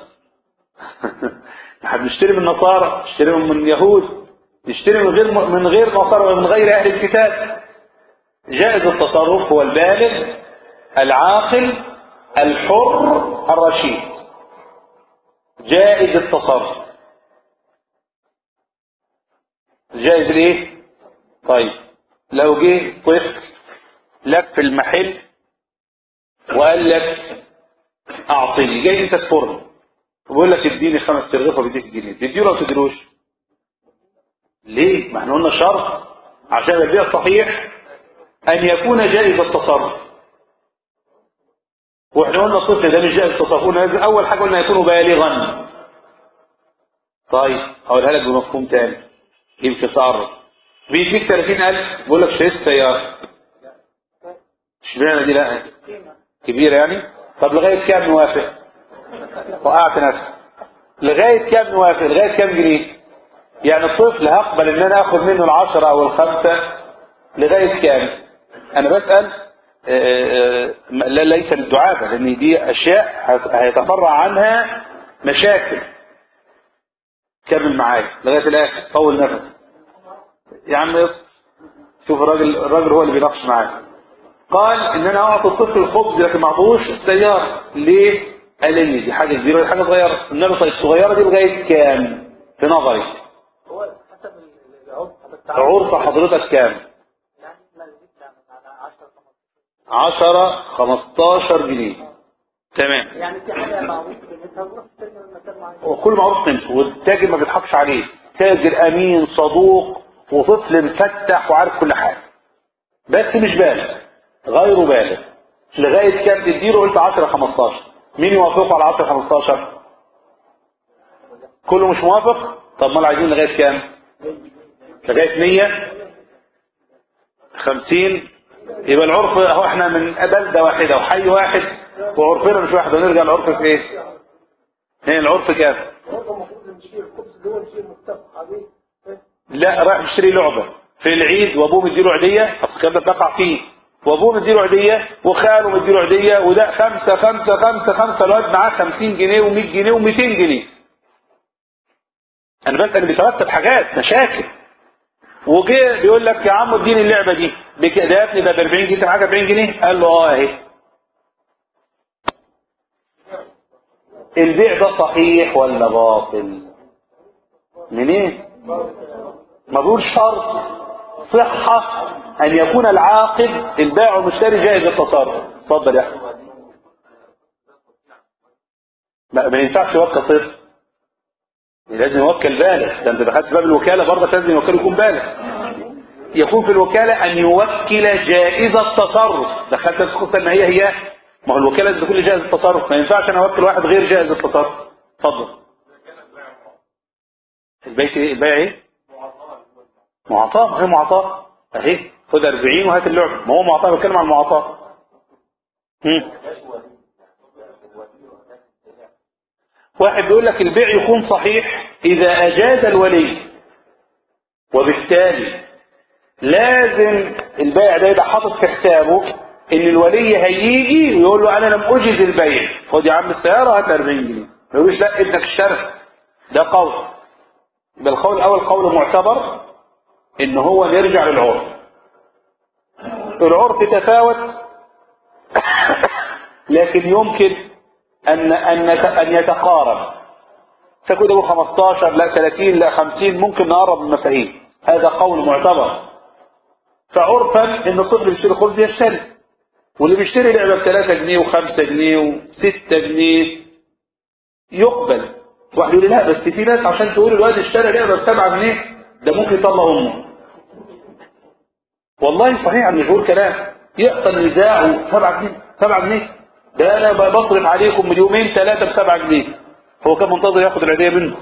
احنا بنشتري من النصارى نشتري من اليهود نشتري من غير من غير نصارى ومن غير اهل الكتاب جائز التصرف هو البالغ العاقل الحر الرشيد جائز التصرف جائز الايه طيب لو جه طفل لف المحل وقال لك اعطني جاي انت تفرن وبيقول لك اديني خمس ترغيفه بديك جنيه تديله ولا تديلوش ليه ما احنا قلنا شرط عشان البيع صحيح ان يكون جائز التصرف واحنا قلنا الطفل ده مش جائز التصرف قلنا اول حاجه قلنا يكون بالغا طيب هقولها لك بمفهوم تاني يمكن تعرف بيديك 30000 بيقول لك اشتريت سياره اشمعنى دي لا كبيره يعني طب لغايه كام نوافق وقعت نفسي لغايه كام نوافق لغايه كام جنيه يعني الطفل هقبل ان انا اخذ منه العشرة او الخمسة لغاية كام انا بسأل لا ليس للدعابة لان دي اشياء هيتفرع عنها مشاكل كمل معايا لغاية الاخر طول نفس يا عم شوف الراجل الراجل هو اللي بيناقش معايا قال ان انا اعطي الطفل الخبز لكن ما اعطوش السيارة ليه قال لي دي حاجة كبيرة ودي حاجة صغيرة النبي طيب الصغيرة دي لغاية كام في نظري عرف حضرتك كام عشرة خمستاشر جنيه تمام يعني في حاجة معروف قيمتها بروح تشتري من مكان معين وكل معروف قيمته والتاجر ما بيضحكش عليه تاجر امين صدوق وطفل مفتح وعارف كل حاجة بس مش بالغ غير بالغ لغاية كام تديله قلت 10 15 مين يوافقه على 10 15 كله مش موافق طب ما عايزين لغاية كام لغاية 100 خمسين يبقى العرف اهو احنا من بلدة واحدة وحي واحد وعرفنا مش واحد ونرجع العرف في ايه هنا العرف كام هو المفروض نشيل الخبز اللي هو نشيل متفق عليه لا راح يشتري لعبة في العيد وابوه مديله عيدية اصل الكلام ده بتقع فيه وابوه مديله عيدية وخاله مديله عيدية وده خمسة خمسة خمسة خمسة الواد معاه خمسين جنيه ومية جنيه وميتين جنيه انا بس انا بيترتب حاجات مشاكل وجه بيقول لك يا عم اديني اللعبة دي بك- ده يا ابني ده ب 40 جنيه انت معاك 40 جنيه قال له اه اهي البيع ده صحيح ولا باطل منين ما بيقول شرط صحة أن يكون العاقد البائع والمشتري جائز التصرف اتفضل يا أحمد ما, ما ينفعش يوكل صفر لازم يوكل بالغ ده انت دخلت باب الوكالة برضه لازم يوكل يكون بالغ يكون في الوكالة أن يوكل جائز التصرف دخلت تدخل ان هي هي ما هو الوكالة لازم تكون جائز التصرف ما ينفعش أنا أوكل واحد غير جائز التصرف اتفضل البيت ايه البيع ايه معطاة هي معطاة اهي خد 40 وهات اللعبة ما هو معطاة بتكلم عن معطاة هم. واحد بيقول لك البيع يكون صحيح إذا أجاز الولي وبالتالي لازم البائع ده يبقى حاطط في حسابه ان الولي هيجي ويقول له انا لم اجز البيع خد يا عم السيارة هات 40 جنيه ما يقولش لا ابنك اشترى ده قول يبقى القول الاول قول معتبر ان هو نرجع للعرف العرف تفاوت لكن يمكن ان ان ان يتقارب تكون له 15 لا 30 لا 50 ممكن نقرب من المفاهيم هذا قول معتبر فعرفا ان الطفل بيشتري خبز يشتري واللي بيشتري لعبه ب 3 جنيه و5 جنيه و6 جنيه يقبل واحد يقول لي لا بس في ناس عشان تقول الواد اشترى لعبه ب 7 جنيه ده ممكن يطلع امه والله صحيح مش بقول كلام يحصل نزاع 7 جنيه 7 جنيه ده انا بصرف عليكم من يومين ثلاثه ب 7 جنيه هو كان منتظر ياخد العيديه منه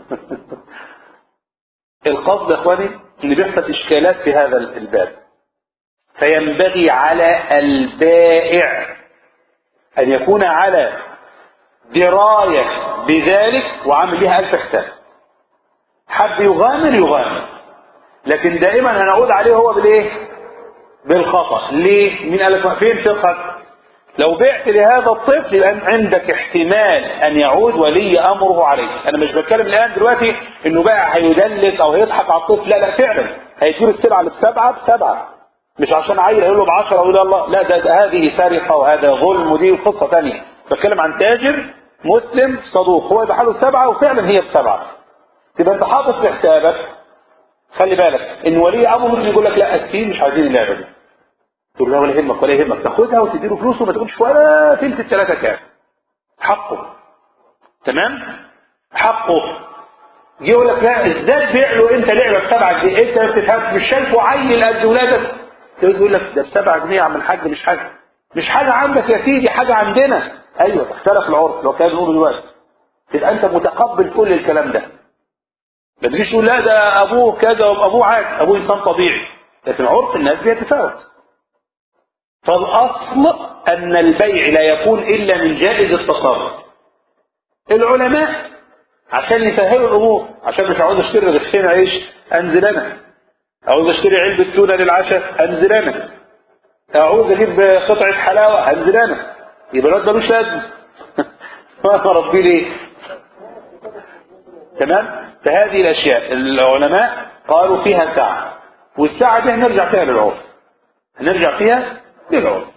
القصد يا اخواني ان بيحصل اشكالات في هذا الباب فينبغي على البائع ان يكون على درايه بذلك وعامل لها الف حساب حب يغامر يغامر لكن دائما انا اقول عليه هو بالايه بالخطا ليه مين قال لك فين فقهك لو بعت لهذا الطفل يبقى عندك احتمال ان يعود ولي امره عليك انا مش بتكلم الان دلوقتي انه بقى هيدلس او هيضحك على الطفل لا لا فعلا هيديله السلعه اللي بسبعه بسبعه مش عشان عيل هيقول له ب 10 ويقول الله لا ده, ده هذه سرقه وهذا ظلم ودي قصه ثانيه بتكلم عن تاجر مسلم صدوق هو يبقى حاله سبعه وفعلا هي بسبعه تبقى انت حاطط في حسابك خلي بالك ان ولي امره ممكن يقول لك لا اسفين مش عايزين اللعبه دي تقول له ولا يهمك ولا يهمك تاخدها وتديله فلوسه وما تقولش ولا تلت الثلاثه كام حقه تمام حقه يجي يقول لك لا ازاي تبيع له انت لعبه ب 7 جنيه انت ما بتفهمش مش شايفه عيل قد ولادك يقول لك ده ب 7 جنيه يا عم الحاج مش حاجه مش حاجه عندك يا سيدي حاجه عندنا ايوه اختلف العرف لو كان بيقول دلوقتي تبقى انت متقبل كل الكلام ده ما تجيش تقول لا ده ابوه كذا وابوه عادي ابوه انسان طبيعي لكن عرف الناس بيتفاوت فالأصل أن البيع لا يكون إلا من جائز التصرف العلماء عشان يسهلوا الأمور عشان مش عاوز اشتري رغيفين عيش أنزل أنا عاوز اشتري علبة تونة للعشاء أنزل أنا عاوز أجيب قطعة حلاوة أنزل أنا يبقى الواد ملوش لازمة ما ربي ليه تمام فهذه الأشياء العلماء قالوا فيها ساعة والساعة دي هنرجع فيها للعرف هنرجع فيها للعرف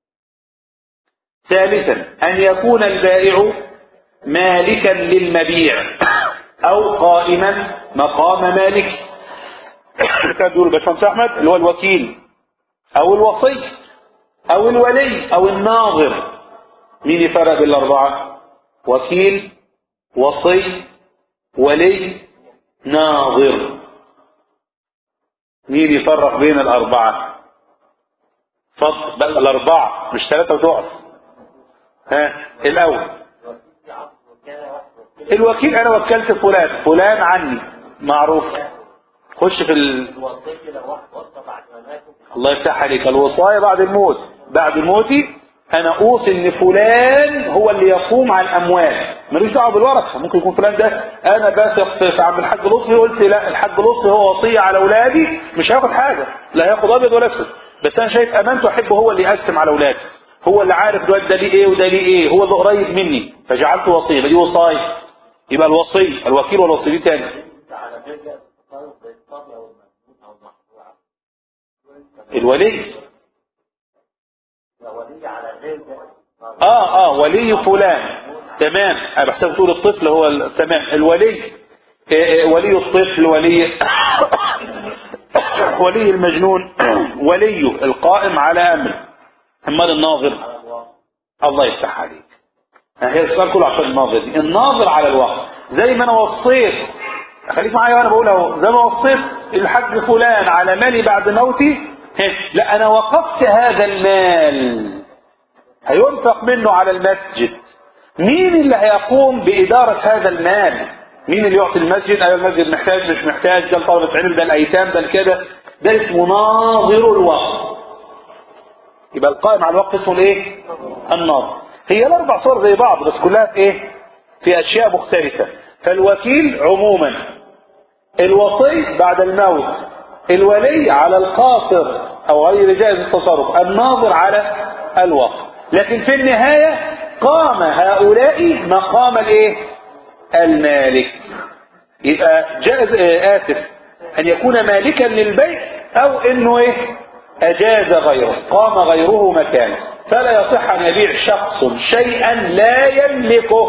ثالثا أن يكون البائع مالكا للمبيع أو قائما مقام مالك كان بيقول باشمهندس أحمد اللي هو الوكيل أو الوصي أو الولي أو الناظر مين يفرق بين الأربعة وكيل وصي ولي ناظر مين يفرق بين الأربعة فضل بقى الأربعة مش ثلاثة وتقف ها الأول الوكيل أنا وكلت فلان فلان عني معروف خش في ال... الوصية لو واحد وصى بعد ما ماتوا الله يفتح عليك الوصاية بعد الموت بعد موتي انا اوصي ان فلان هو اللي يقوم على الاموال ملوش دعوه بالورثه ممكن يكون فلان ده انا بثق في في عم الحاج لطفي قلت لا الحاج لطفي هو وصيه على اولادي مش هياخد حاجه لا هياخد ابيض ولا اسود بس انا شايف امانته احبه هو اللي يقسم على اولادي هو اللي عارف دلوقتي ده ليه ايه وده ليه ايه هو اللي قريب مني فجعلته وصيه يبقى دي وصايه يبقى الوصي الوكيل والوصي دي تاني انت على رجع التصرف زي الطبع او المجنون او المحظوع الولي لو ولي على رجع اه اه ولي فلان تمام انا بحسب تقول الطفل هو ال- تمام الولي آه، آه، ولي الطفل ولي ولي المجنون ولي القائم على امر امال الناظر على الواقع الله يفتح عليك هي السؤال كله عشان الناظر دي الناظر على الوقت زي ما انا وصيت خليك معايا وانا بقول اهو زي ما وصيت الحاج فلان على مالي بعد موتي هه، لا انا وقفت هذا المال هينفق منه على المسجد مين اللي هيقوم بإدارة هذا المال مين اللي يعطي المسجد ايوه المسجد محتاج مش محتاج ده لطلبة علم ده الايتام ده الكده ده اسمه ناظر الوقت يبقى القائم على الوقت اسمه الايه الناظر هي الاربع صور زي بعض بس كلها في ايه في اشياء مختلفة فالوكيل عموما الوصي بعد الموت الولي على القاصر او غير جائز التصرف الناظر على الوقت لكن في النهاية قام هؤلاء مقام الايه المالك يبقى جائز آه، اسف ان يكون مالكا للبيع او انه ايه اجاز غيره قام غيره مكانه فلا يصح ان يبيع شخص شيئا لا يملكه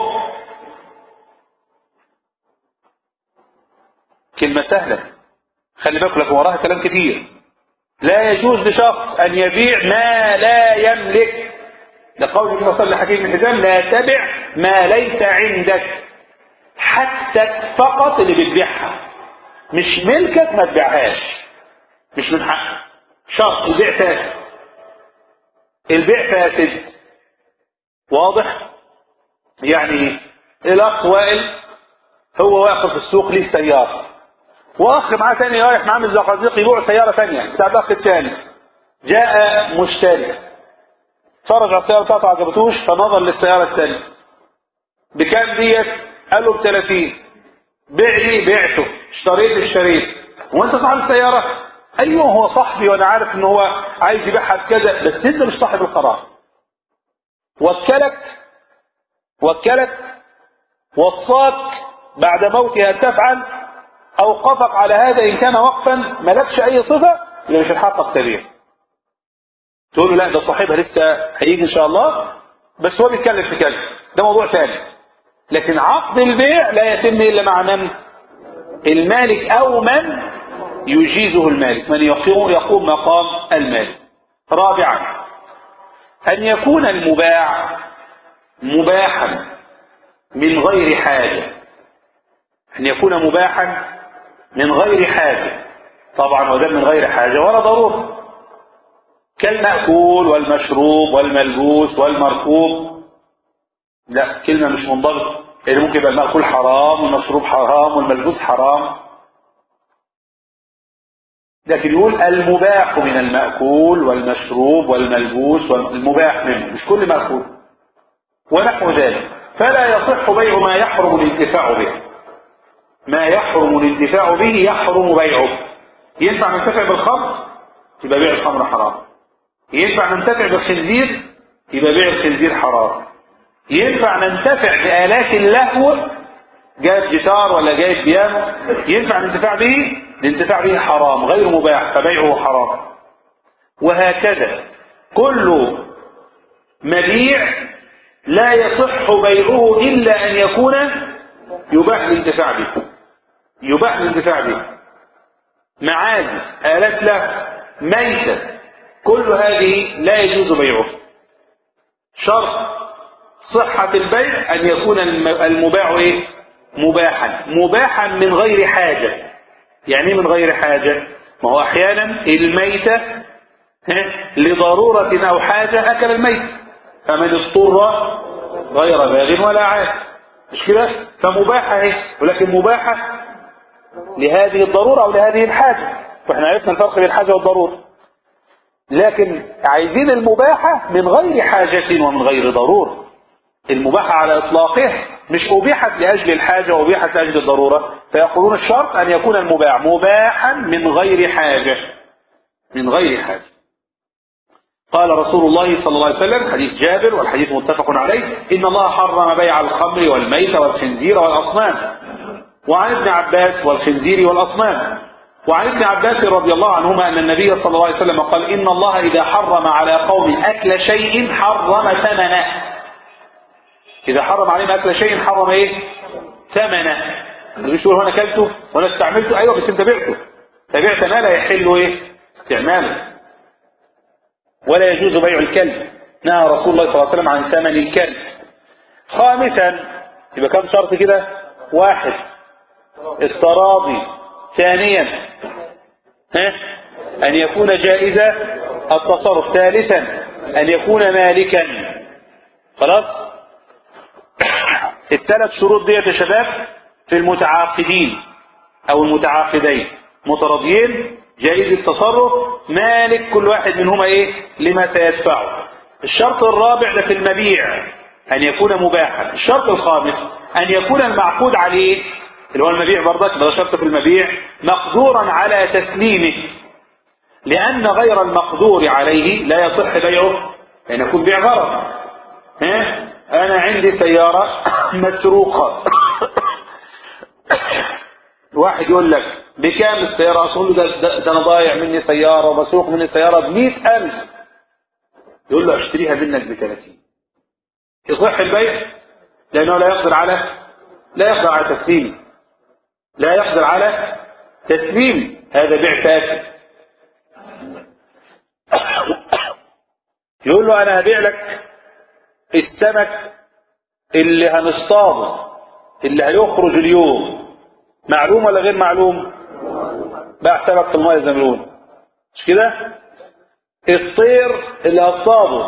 كلمة سهلة خلي بالك لكم وراها كلام كتير لا يجوز لشخص ان يبيع ما لا يملك لقول النبي صلى الله عليه وسلم لحكيم بن حزام لا تبع ما ليس عندك حاجتك فقط اللي بتبيعها مش ملكك ما تبيعهاش مش من حقك شرط البيع فاسد البيع فاسد واضح يعني ايه الاخ وائل هو واقف في السوق ليه سياره واخ معاه تاني رايح معاه من الزقازيق يبيع سياره تانية بتاع الاخ التاني جاء مشتري اتفرج على السياره بتاعته عجبتوش فنظر للسياره الثانيه بكام ديت قال له ب 30 بيع لي بعته اشتريت اشتريت وانت صاحب السياره ايوه هو صاحبي وانا عارف ان هو عايز يبيعها بكذا بس انت مش صاحب القرار وكلك وكلك وصاك بعد موتها تفعل اوقفك على هذا ان كان وقفا ملكش اي صفه يبقى مش الحق تبيع تقول له لا ده صاحبها لسه هيجي ان شاء الله بس هو بيتكلم في كلام ده موضوع ثاني لكن عقد البيع لا يتم الا مع من المالك او من يجيزه المالك من يقوم, يقوم مقام المالك رابعا ان يكون المباع مباحا من غير حاجة ان يكون مباحا من غير حاجة طبعا وده من غير حاجة ولا ضرورة كالمأكول والمشروب والملبوس والمركوب لا كلمة مش منضبطة يعني ممكن يبقى المأكول حرام والمشروب حرام والملبوس حرام لكن يقول المباح من المأكول والمشروب والملبوس والمباح منه مش كل مأكول ونحو ذلك فلا يصح بيع ما يحرم الانتفاع به ما يحرم الانتفاع به يحرم بيعه ينفع ننتفع بالخمر يبقى بيع الخمر حرام ينفع ننتفع بالخنزير يبقى بيع الخنزير حرام ينفع ننتفع بآلات اللهو جايب جيتار ولا جايب بيانو ينفع الانتفاع به الانتفاع به حرام غير مباح فبيعه حرام وهكذا كل مبيع لا يصح بيعه إلا أن يكون يباح الانتفاع به يباح الانتفاع به معادي آلات له ميتة كل هذه لا يجوز بيعه شرط صحة البيع أن يكون المباع إيه؟ مباحا مباحا من غير حاجة يعني إيه من غير حاجة ما هو أحيانا الميتة ها، لضرورة أو حاجة أكل الميت فمن اضطر غير باغ ولا عاد مش كده فمباحة اهي ولكن مباحة لهذه الضرورة أو لهذه الحاجة واحنا عرفنا الفرق بين الحاجة والضرورة لكن عايزين المباحة من غير حاجة ومن غير ضرورة المباحة على إطلاقه مش أبيحت لأجل الحاجة وأبيحت لأجل الضرورة فيقولون الشرط أن يكون المباح مباحا من غير حاجة من غير حاجة قال رسول الله صلى الله عليه وسلم حديث جابر والحديث متفق عليه إن الله حرم بيع الخمر والميت والخنزير والأصنام وعن ابن عباس والخنزير والأصنام وعن ابن عباس رضي الله عنهما أن النبي صلى الله عليه وسلم قال إن الله إذا حرم على قوم أكل شيء حرم ثمنه إذا حرم عليهم أكل شيء حرم إيه ثمنه مش يقول هنا أكلته وأنا استعملته أيوة بس أنت بعته فبعت ما لا يحل إيه استعماله ولا يجوز بيع الكلب نهى رسول الله صلى الله عليه وسلم عن ثمن الكلب خامسا يبقى كم شرط كده واحد التراضي ثانيا ها أن يكون جائزة التصرف ثالثا أن يكون مالكا خلاص الثلاث شروط ديت يا شباب في المتعاقدين أو المتعاقدين متراضيين جائز التصرف مالك كل واحد منهما ايه لما سيدفعه الشرط الرابع ده في المبيع ان يكون مباحا الشرط الخامس ان يكون المعقود عليه اللي هو المبيع برضك ده شرط في المبيع مقدورا على تسليمه لان غير المقدور عليه لا يصح بيعه لان يكون بيع غرض ها انا عندي سيارة مسروقة واحد يقول لك بكام السيارة أقول له ده, ده, ده أنا ضايع مني سيارة وبسوق مني سيارة بمئة ألف يقول له اشتريها منك بثلاثين يصح البيع لأنه لا يقدر على لا يقدر على تسليم لا يقدر على تسليم هذا بيع فاسد يقول له أنا هبيع لك السمك اللي هنصطاده اللي هيخرج اليوم معلوم ولا غير معلوم باع سمك في الماء زي ما بيقولوا مش كده الطير اللي هصطاده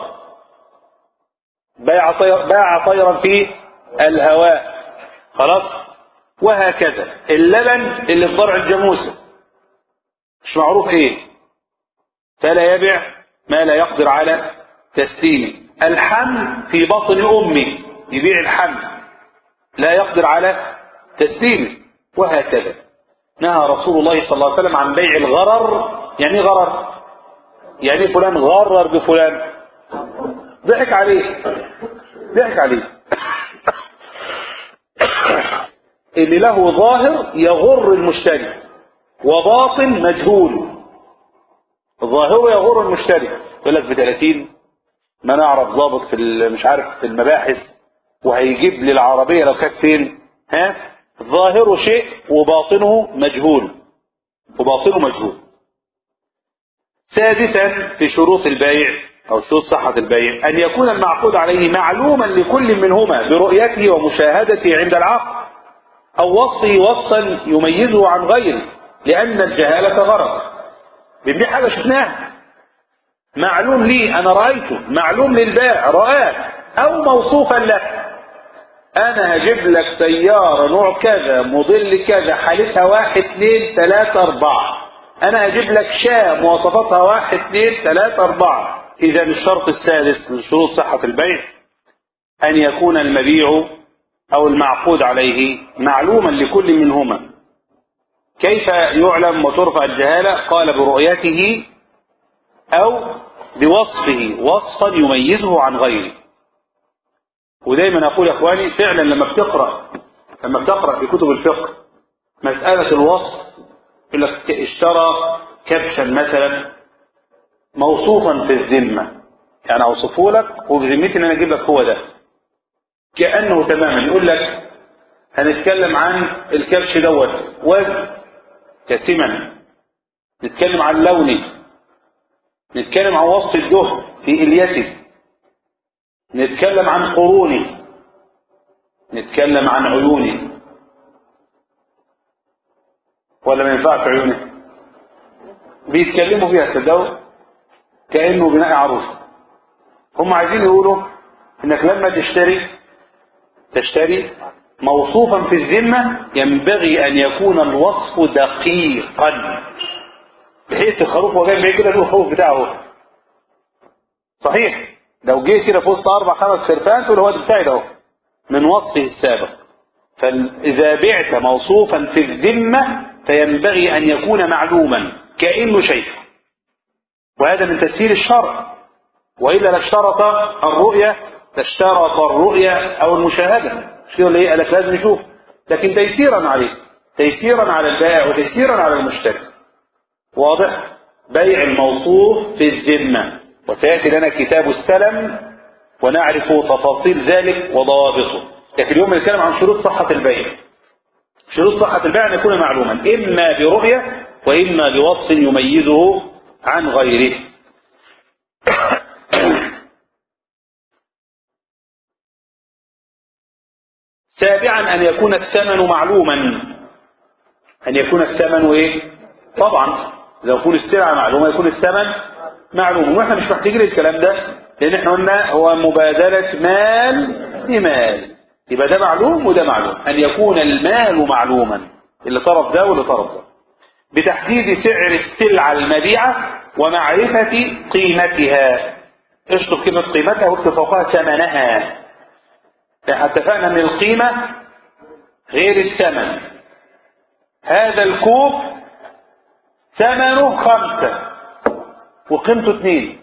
باع طير باع طيرا في الهواء خلاص وهكذا اللبن اللي في ضرع الجاموسه مش معروف ايه فلا يبيع ما لا يقدر على تسليمه الحمل في بطن امه يبيع الحمل لا يقدر على تسليمه وهكذا نهى رسول الله صلى الله عليه وسلم عن بيع الغرر يعني ايه غرر يعني فلان غرر بفلان ضحك عليه ضحك عليه اللي له ظاهر يغر المشتري وباطن مجهول ظاهره يغر المشتري يقول لك ب 30 ما نعرف ضابط في مش عارف في المباحث وهيجيب لي العربيه لو كانت فين ها ظاهره شيء وباطنه مجهول وباطنه مجهول سادسا في شروط البيع أو شروط صحة البيع أن يكون المعقود عليه معلوما لكل منهما برؤيته ومشاهدته عند العقد أو وصفه وصفا يميزه عن غيره لأن الجهالة غرض بنبيع حاجة شفناها معلوم لي أنا رأيته معلوم للبائع رآه أو موصوفا له انا هجيب لك سيارة نوع كذا موديل كذا حالتها واحد اثنين ثلاثة اربعة انا هجيب لك شاة مواصفاتها واحد اثنين ثلاثة اربعة اذا الشرط السادس من شروط صحة البيع ان يكون المبيع او المعقود عليه معلوما لكل منهما كيف يعلم وترفع الجهالة قال برؤيته او بوصفه وصفا يميزه عن غيره ودايما اقول يا اخواني فعلا لما بتقرا لما بتقرا في كتب الفقه مساله الوصف يقول لك اشترى كبشا مثلا موصوفا في الذمه يعني اوصفه لك وبذمتي ان انا اجيب لك هو ده كانه تماما يقول لك هنتكلم عن الكبش دوت وزن كسمن نتكلم عن لونه نتكلم عن وصف الدهن في اليته نتكلم عن قرونه نتكلم عن عيونه ولا ما ينفعش عيونه بيتكلموا فيها صدقوا كأنه بناء عروسة هم عايزين يقولوا انك لما تشتري تشتري موصوفا في الذمة ينبغي أن يكون الوصف دقيقا بحيث الخروف وجاي بعيد كده له الخوف بتاعه صحيح لو جه كده في وسط أربع خمس خرفان تقول هو ده بتاعي ده اهو من وصفه السابق فإذا بعت موصوفا في الذمة فينبغي أن يكون معلوما كأنه شيء وهذا من تسهيل الشرع وإلا لاشترط الرؤية لاشترط الرؤية أو المشاهدة مش كده ليه قال لك لازم نشوف لكن تيسيرا عليه تيسيرا على البائع وتيسيرا على المشتري واضح بيع الموصوف في الذمة وسيأتي لنا كتاب السلم ونعرف تفاصيل ذلك وضوابطه لكن اليوم نتكلم عن شروط صحة البيع شروط صحة البيع أن يكون معلوما إما برؤية وإما بوصف يميزه عن غيره سابعا أن يكون الثمن معلوما أن يكون الثمن إيه؟ طبعا إذا يكون السلعة معلومة يكون الثمن معلوم وإحنا مش محتاجين الكلام ده لأن إحنا قلنا هو مبادلة مال بمال يبقى ده معلوم وده معلوم أن يكون المال معلوما اللي طرف ده واللي طرف ده بتحديد سعر السلعة المبيعة ومعرفة قيمتها اشطب كلمة قيمتها واكتب فوقها ثمنها احنا اتفقنا ان القيمة غير الثمن هذا الكوب ثمنه خمسة وقيمته اثنين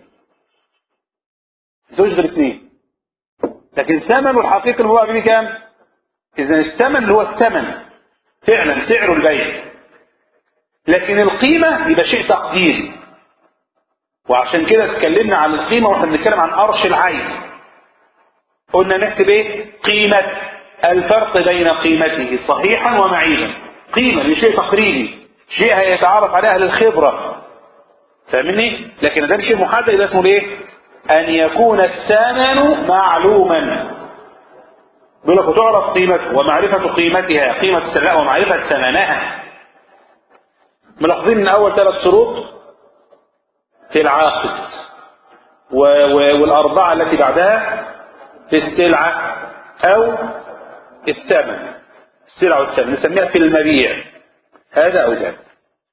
زوج غير اثنين لكن ثمنه الحقيقي اللي هو بيه كام اذا الثمن اللي هو الثمن فعلا سعر البيع لكن القيمة يبقى شيء تقديري وعشان كده اتكلمنا عن القيمة واحنا بنتكلم عن قرش العين قلنا نحسب ايه قيمة الفرق بين قيمته صحيحا ومعيبا قيمة دي شيء تقريبي شيء هيتعرف عليه اهل الخبرة فاهمني لكن ده شيء محدد ده اسمه ايه ان يكون الثمن معلوما بيقول لك وتعرف قيمته ومعرفة قيمتها قيمة السلعة ومعرفة ثمنها ملاحظين من اول ثلاث شروط في العاقد و... و... والاربعة التي بعدها في السلعة او الثمن السلعة والثمن نسميها في المبيع هذا او ذاك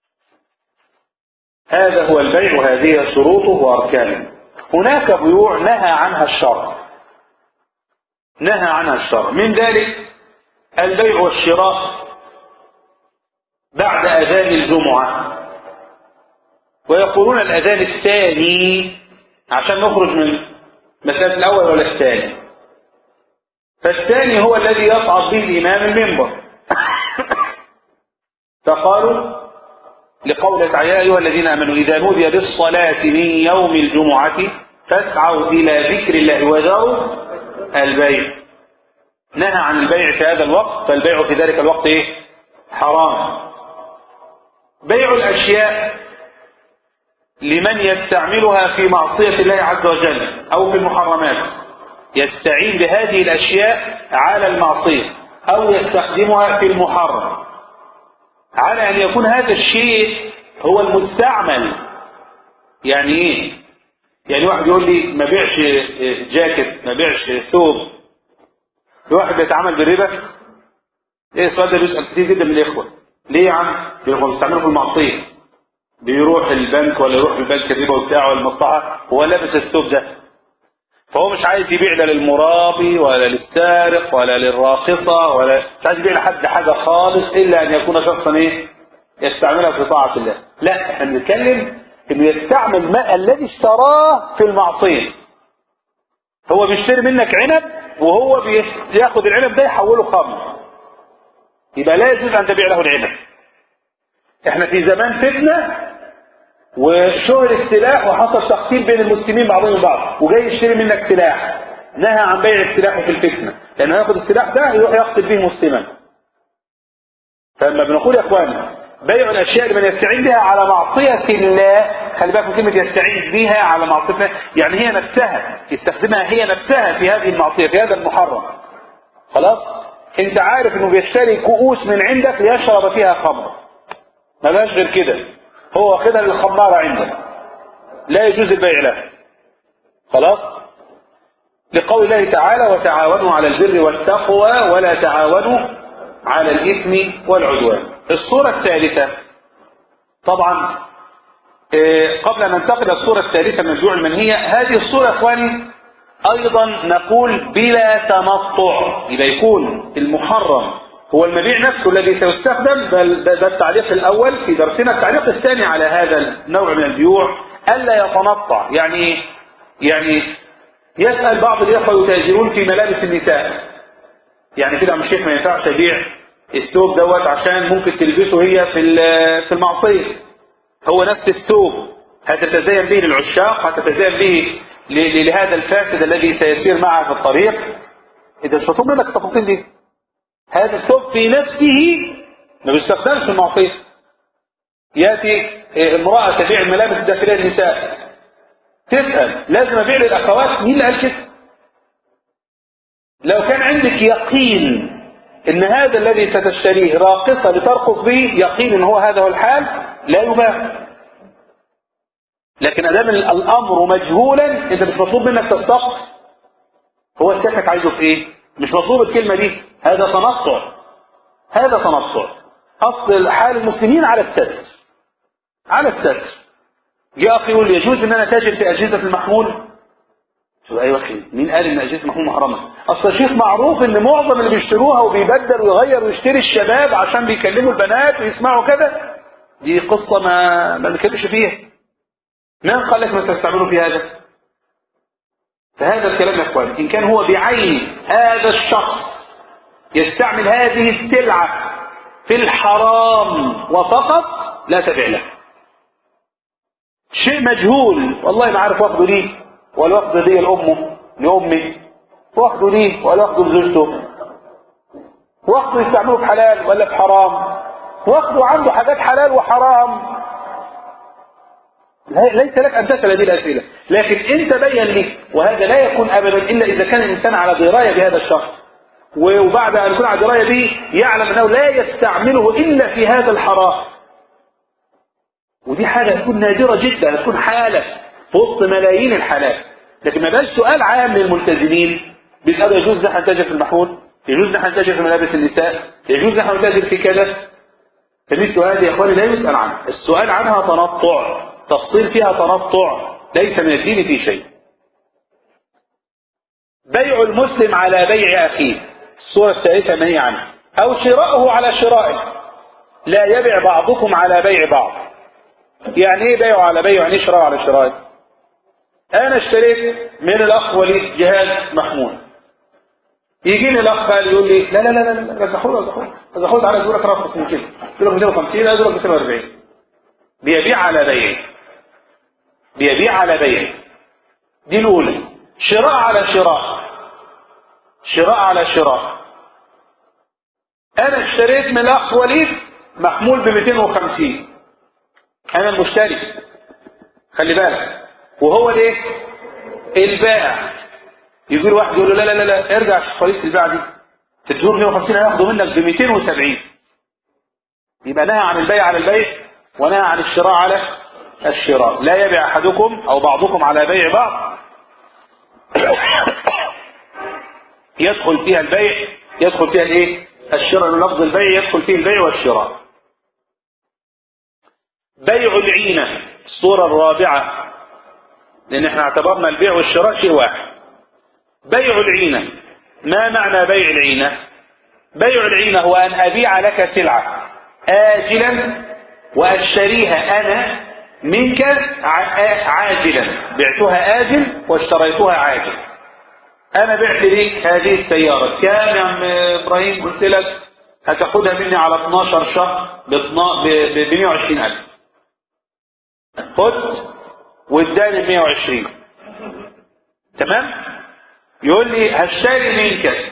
هذا هو البيع وهذه شروطه واركانه هناك بيوع نهى عنها الشرع نهى عنها الشرع من ذلك البيع والشراء بعد اذان الجمعة ويقولون الاذان الثاني عشان نخرج من مسألة الاول ولا الثاني فالثاني هو الذي يصعد به الامام المنبر فقالوا لقول تعالى يا أيها الذين آمنوا إذا نودي للصلاة من يوم الجمعة فاسعوا إلى ذكر الله وذروا البيع نهى عن البيع في هذا الوقت فالبيع في ذلك الوقت إيه؟ حرام بيع الأشياء لمن يستعملها في معصية الله عز وجل أو في المحرمات يستعين بهذه الأشياء على المعصية أو يستخدمها في المحرم على أن يكون هذا الشيء هو المستعمل يعني إيه يعني واحد يقول لي ما بيعش جاكيت ما بيعش ثوب واحد بيتعامل بالربا ايه السؤال ده بيسأل كتير جدا من الإخوة ليه يا عم بيروحوا بيستعملوا في المعصية بيروح البنك ولا يروح البنك الربا بتاعه المصلحة هو لابس الثوب ده فهو مش عايز يبيع لا للمرابي ولا للسارق ولا للراقصة ولا مش عايز يبيع لحد حاجة خالص إلا أن يكون شخصا إيه يستعملها في طاعة الله لا احنا بنتكلم إنه يستعمل ما الذي اشتراه في المعصية هو بيشتري منك عنب وهو بياخد العنب ده يحوله خمر يبقى لا يجوز أن تبيع له العنب احنا في زمان فتنة وشهر السلاح وحصل تقتيل بين المسلمين بعضهم البعض وجاي يشتري منك سلاح نهى عن بيع السلاح في الفتنة لأنه ياخد السلاح ده يروح يقتل به مسلما فلما بنقول يا اخواني بيع الاشياء لمن يستعين بها على معصية الله خلي بالك من كلمة يستعين بها على معصية الله يعني هي نفسها يستخدمها هي نفسها في هذه المعصية في هذا المحرم خلاص انت عارف انه بيشتري كؤوس من عندك ليشرب فيها خمر ملاش غير كده هو واخدها للخمارة عندك لا يجوز البيع له خلاص لقول الله تعالى وتعاونوا على البر والتقوى ولا تعاونوا على الإثم والعدوان الصورة الثالثة طبعا آه، قبل أن ننتقل إلى الصورة الثالثة من الجوع المنهية هذه الصورة إخواني أيضا نقول بلا تمطع يبقى يكون المحرم هو المبيع نفسه الذي سيستخدم بل ده, ده التعليق الأول في درسنا التعليق الثاني على هذا النوع من البيوع ألا يتنطع يعني إيه؟ يعني يسأل بعض الإخوة يتاجرون في ملابس النساء يعني كده يا عم الشيخ ما ينفعش أبيع الثوب دوت عشان ممكن تلبسه هي في ال- في المعصية هو نفس الثوب هتتزين به للعشاق هتتزين به ل- لهذا الفاسد الذي سيسير معها في الطريق إذا مش مطلوب منك التفاصيل دي هذا الثوب في نفسه ما بيستخدمش في المعصية يأتي امرأة تبيع الملابس الداخلية للنساء تسأل لازم أبيع للأخوات مين اللي قال كده لو كان عندك يقين ان هذا الذي ستشتريه راقصة لترقص به يقين ان هو هذا هو الحال لا يباع لكن ادام الامر مجهولا انت مش مطلوب منك تستقص هو السكك عايزه في ايه مش مطلوب الكلمة دي هذا تنطع هذا تنطع اصل حال المسلمين على الستر على الستر جاء اخي يقول يجوز ان انا تاجر في اجهزة المحمول قلت له ايوه اخي مين قال ان اجهزه المحمول محرمه اصل الشيخ معروف ان معظم اللي بيشتروها وبيبدل ويغير ويشتري الشباب عشان بيكلموا البنات ويسمعوا كده دي قصه ما ما نتكلمش فيها من قال لك ما تستعملوا في هذا فهذا الكلام يا اخوان ان كان هو بعين هذا الشخص يستعمل هذه السلعه في الحرام وفقط لا تبع له شيء مجهول والله ما عارف واخده ليه ولا واخده ليه لامه لامي واخده ليه ولا واخده لزوجته واخده يستعمله في حلال ولا في حرام واخده عنده حاجات حلال وحرام لا- ليس لك ان تسال هذه الاسئله لكن انت بين لي وهذا لا يكون ابدا الا اذا كان الانسان على درايه بهذا الشخص وبعد ان يكون على درايه به يعلم انه لا يستعمله الا في هذا الحرام ودي حاجة تكون نادرة جدا هتكون حالة في وسط ملايين الحالات لكن ما بقاش سؤال عام للملتزمين بيسألوا يجوز نحن نتاجر في المحمول يجوز نحن نتاجر في ملابس النساء يجوز نحن نتاجر في كذا فمثل هذه يا اخواني لا يسأل عنها السؤال عنها تنطع تفصيل فيها تنطع ليس من الدين في شيء بيع المسلم على بيع أخيه الصورة الثالثة ما هي عنه أو شراؤه على شرائه لا يبع بعضكم على بيع بعض يعني ايه بيعه على بيع يعني ايه شراء على شراء انا اشتريت من الاخ وليد جهاز محمول يجيني الاخ قال يقول لي لا لا لا لا لا رزحوه رزحوه رزحوه تعالى يقول لك رخص من كده يقول لك 250 لا يقول لك 240 بيبيع على بيع بيبيع على بيع دي الاولى شراء على شراء شراء على شراء انا اشتريت من الاخ وليد محمول ب 250 انا المشتري خلي بالك وهو الايه البائع يقول واحد يقول له لا لا لا, لا ارجع شوف خليص البيعه دي تدور 150 هياخده منك ب 270 يبقى نهى عن البيع على البيع ونهى عن الشراء على الشراء لا يبيع احدكم او بعضكم على بيع بعض يدخل فيها البيع يدخل فيها الايه الشراء لفظ البيع يدخل فيه البيع والشراء بيع العينة الصورة الرابعة لأن احنا اعتبرنا البيع والشراء شيء واحد بيع العينة ما معنى بيع العينة بيع العينة هو أن أبيع لك سلعة آجلا وأشتريها أنا منك ع- عاجلا بعتها آجل واشتريتها عاجل أنا بعت لك هذه السيارة كام يا عم إبراهيم قلت لك هتاخدها مني على 12 شهر ب 120 ألف خد واداني 120 تمام يقول لي هشتري منك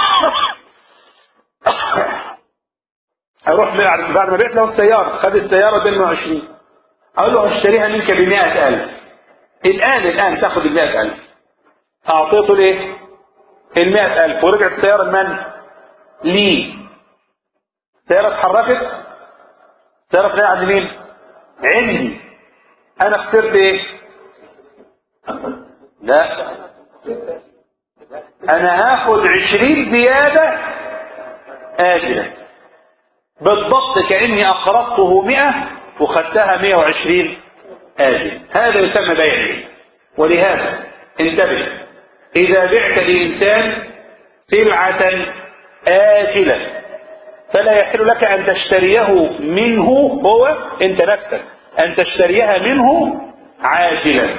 اروح بعد بعد ما بعت له السياره خد السياره ب 120 اقول له هشتريها منك ب 100000 الان الان تاخد ال 100000 اعطيته الايه ال 100000 ورجعت السياره لمن لي السياره اتحركت السياره طلعت عند مين عندي انا خسرت ايه لا انا هاخد عشرين زيادة آجلة بالضبط كأني أقرضته مئة وخدتها مئة وعشرين آجل هذا يسمى بيع ولهذا انتبه إذا بعت لإنسان سلعة آجلة فلا يحل لك أن تشتريه منه هو أنت نفسك أن تشتريها منه عاجلا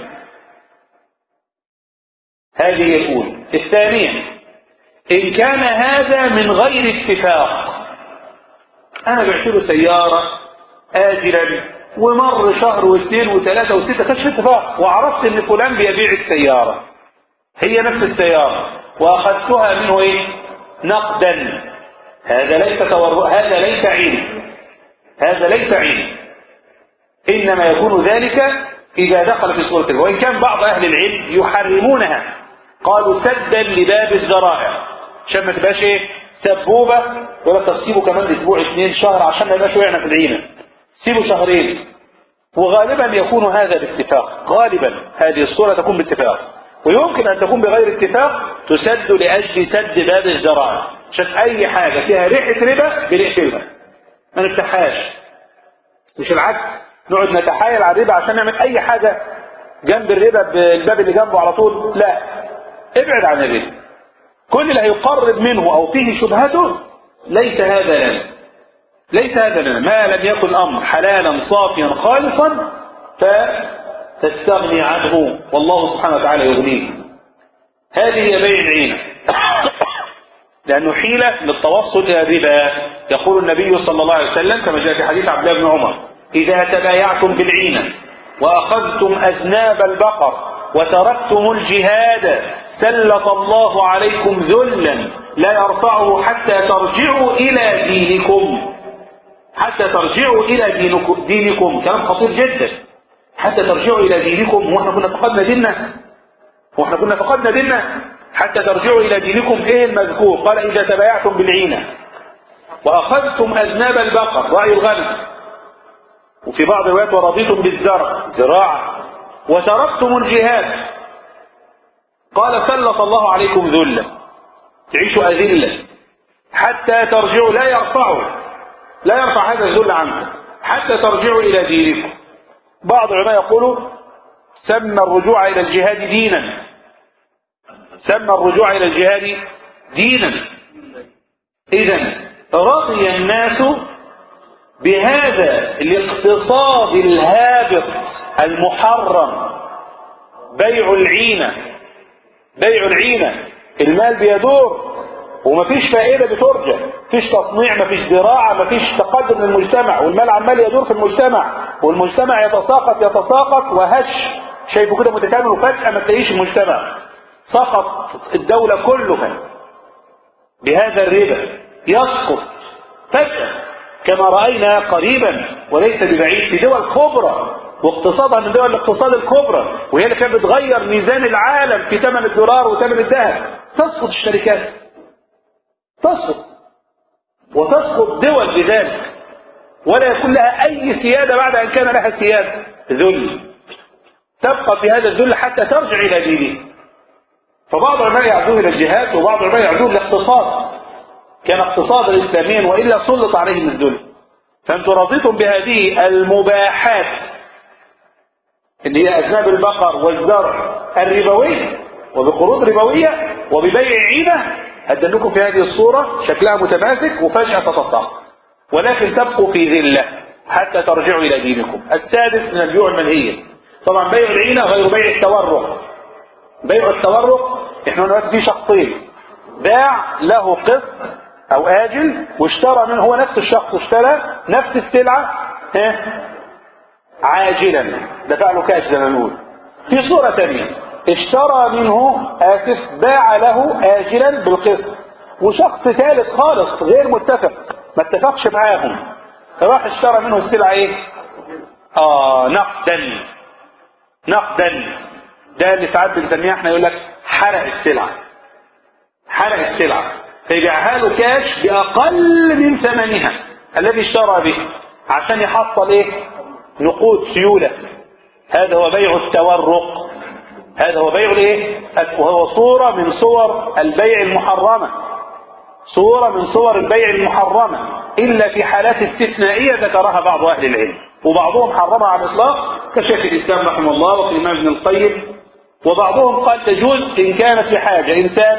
هذه الأولى الثانية إن كان هذا من غير اتفاق أنا بعت له سيارة آجلا ومر شهر واثنين وثلاثة وستة كانش اتفاق وعرفت إن فلان بيبيع السيارة هي نفس السيارة وأخذتها منه إيه؟ نقدا هذا ليس تور... هذا ليس عين هذا ليس عين إنما يكون ذلك إذا دخل في صورة الربا وإن كان بعض أهل العلم يحرمونها قالوا سدا لباب الذرائع عشان ما تبقاش ايه سبوبة ولا تسيبه كمان اسبوع اثنين شهر عشان ما يبقاش وقعنا في العينة سيبه شهرين وغالبا يكون هذا باتفاق غالبا هذه الصورة تكون باتفاق ويمكن أن تكون بغير اتفاق تسد لأجل سد باب الذرائع عشان أي حاجة فيها ريحة ربا بنقفلها ما نفتحهاش مش العكس نقعد نتحايل على الربا عشان نعمل أي حاجة جنب الربا بالباب اللي جنبه على طول لا ابعد عن الربا كل اللي هيقرب منه أو فيه شبهته ليس هذا لنا ليس هذا لنا ما لم يكن أمر حلالا صافيا خالصا فتستغني عنه والله سبحانه وتعالى يغنيه هذه هي بيع العينة لأنه حيلة للتوصل إلى الربا يقول النبي صلى الله عليه وسلم كما جاء في حديث عبد الله بن عمر إذا تبايعتم بالعينة وأخذتم أذناب البقر وتركتم الجهاد سلط الله عليكم ذلا لا يرفعه حتى ترجعوا إلى دينكم حتى ترجعوا إلى دينكم, دينكم. كلام خطير جدا حتى ترجعوا إلى دينكم واحنا كنا فقدنا ديننا واحنا كنا فقدنا ديننا حتى ترجعوا إلى دينكم إيه المذكور قال إذا تبايعتم بالعينة وأخذتم أذناب البقر رأي الغنم وفي بعض الروايات ورضيتم بالزرع زراعة وتركتم الجهاد قال سلط الله عليكم ذلا تعيشوا أذلة حتى ترجعوا لا يرفعوا لا يرفع هذا الذل عنكم حتى ترجعوا إلى دينكم بعض العلماء يقولوا سمى الرجوع إلى الجهاد دينا سمى الرجوع إلى الجهاد دينا إذا رضي الناس بهذا الاقتصاد الهابط المحرم بيع العينة بيع العينة المال بيدور ومفيش فائدة بترجى مفيش تصنيع مفيش زراعة مفيش تقدم للمجتمع والمال عمال يدور في المجتمع والمجتمع يتساقط يتساقط وهش شايفه كده متكامل وفجأة ما تلاقيش المجتمع سقط الدولة كلها بهذا الربا يسقط فجأة كما رأينا قريبا وليس ببعيد في دول كبرى واقتصادها من دول الاقتصاد الكبرى وهي اللي كانت بتغير ميزان العالم في ثمن الدولار وثمن الذهب تسقط الشركات تسقط وتسقط دول بذلك ولا يكون لها أي سيادة بعد أن كان لها سيادة ذل تبقى في هذا الذل حتى ترجع إلى دينه فبعض العلماء يعزوه إلى الجهاد وبعض العلماء يعزوه الاقتصاد كان اقتصادا اسلاميا والا سلط عليهم الذل فانتم رضيتم بهذه المباحات اللي هي اذناب البقر والزرع الربوي وبقروض ربويه وببيع عينه هدنكم في هذه الصوره شكلها متماسك وفجاه تتساقط ولكن تبقوا في ذله حتى ترجعوا الى دينكم السادس من البيوع المنهيه طبعا بيع العينه غير بيع التورق بيع التورق احنا دلوقتي في شخصين باع له قسط او اجل واشترى منه هو نفس الشخص اشترى نفس السلعة ها عاجلا دفع له كاش زي ما نقول في صورة ثانية اشترى منه اسف باع له اجلا بالقسط وشخص ثالث خالص غير متفق ما اتفقش معاهم فراح اشترى منه السلعة ايه اه نقدا نقدا ده اللي ساعات بنسميها احنا يقول لك حرق السلعة حرق السلعة فيبيعها له كاش بأقل من ثمنها الذي اشترى به عشان يحصل ايه نقود سيولة هذا هو بيع التورق هذا هو بيع الايه وهو صورة من صور البيع المحرمة صورة من صور البيع المحرمة إلا في حالات استثنائية ذكرها بعض أهل العلم وبعضهم حرمها على الإطلاق كشيخ الإسلام رحمه الله وكالإمام ابن القيم وبعضهم قال تجوز إن كانت في حاجة إنسان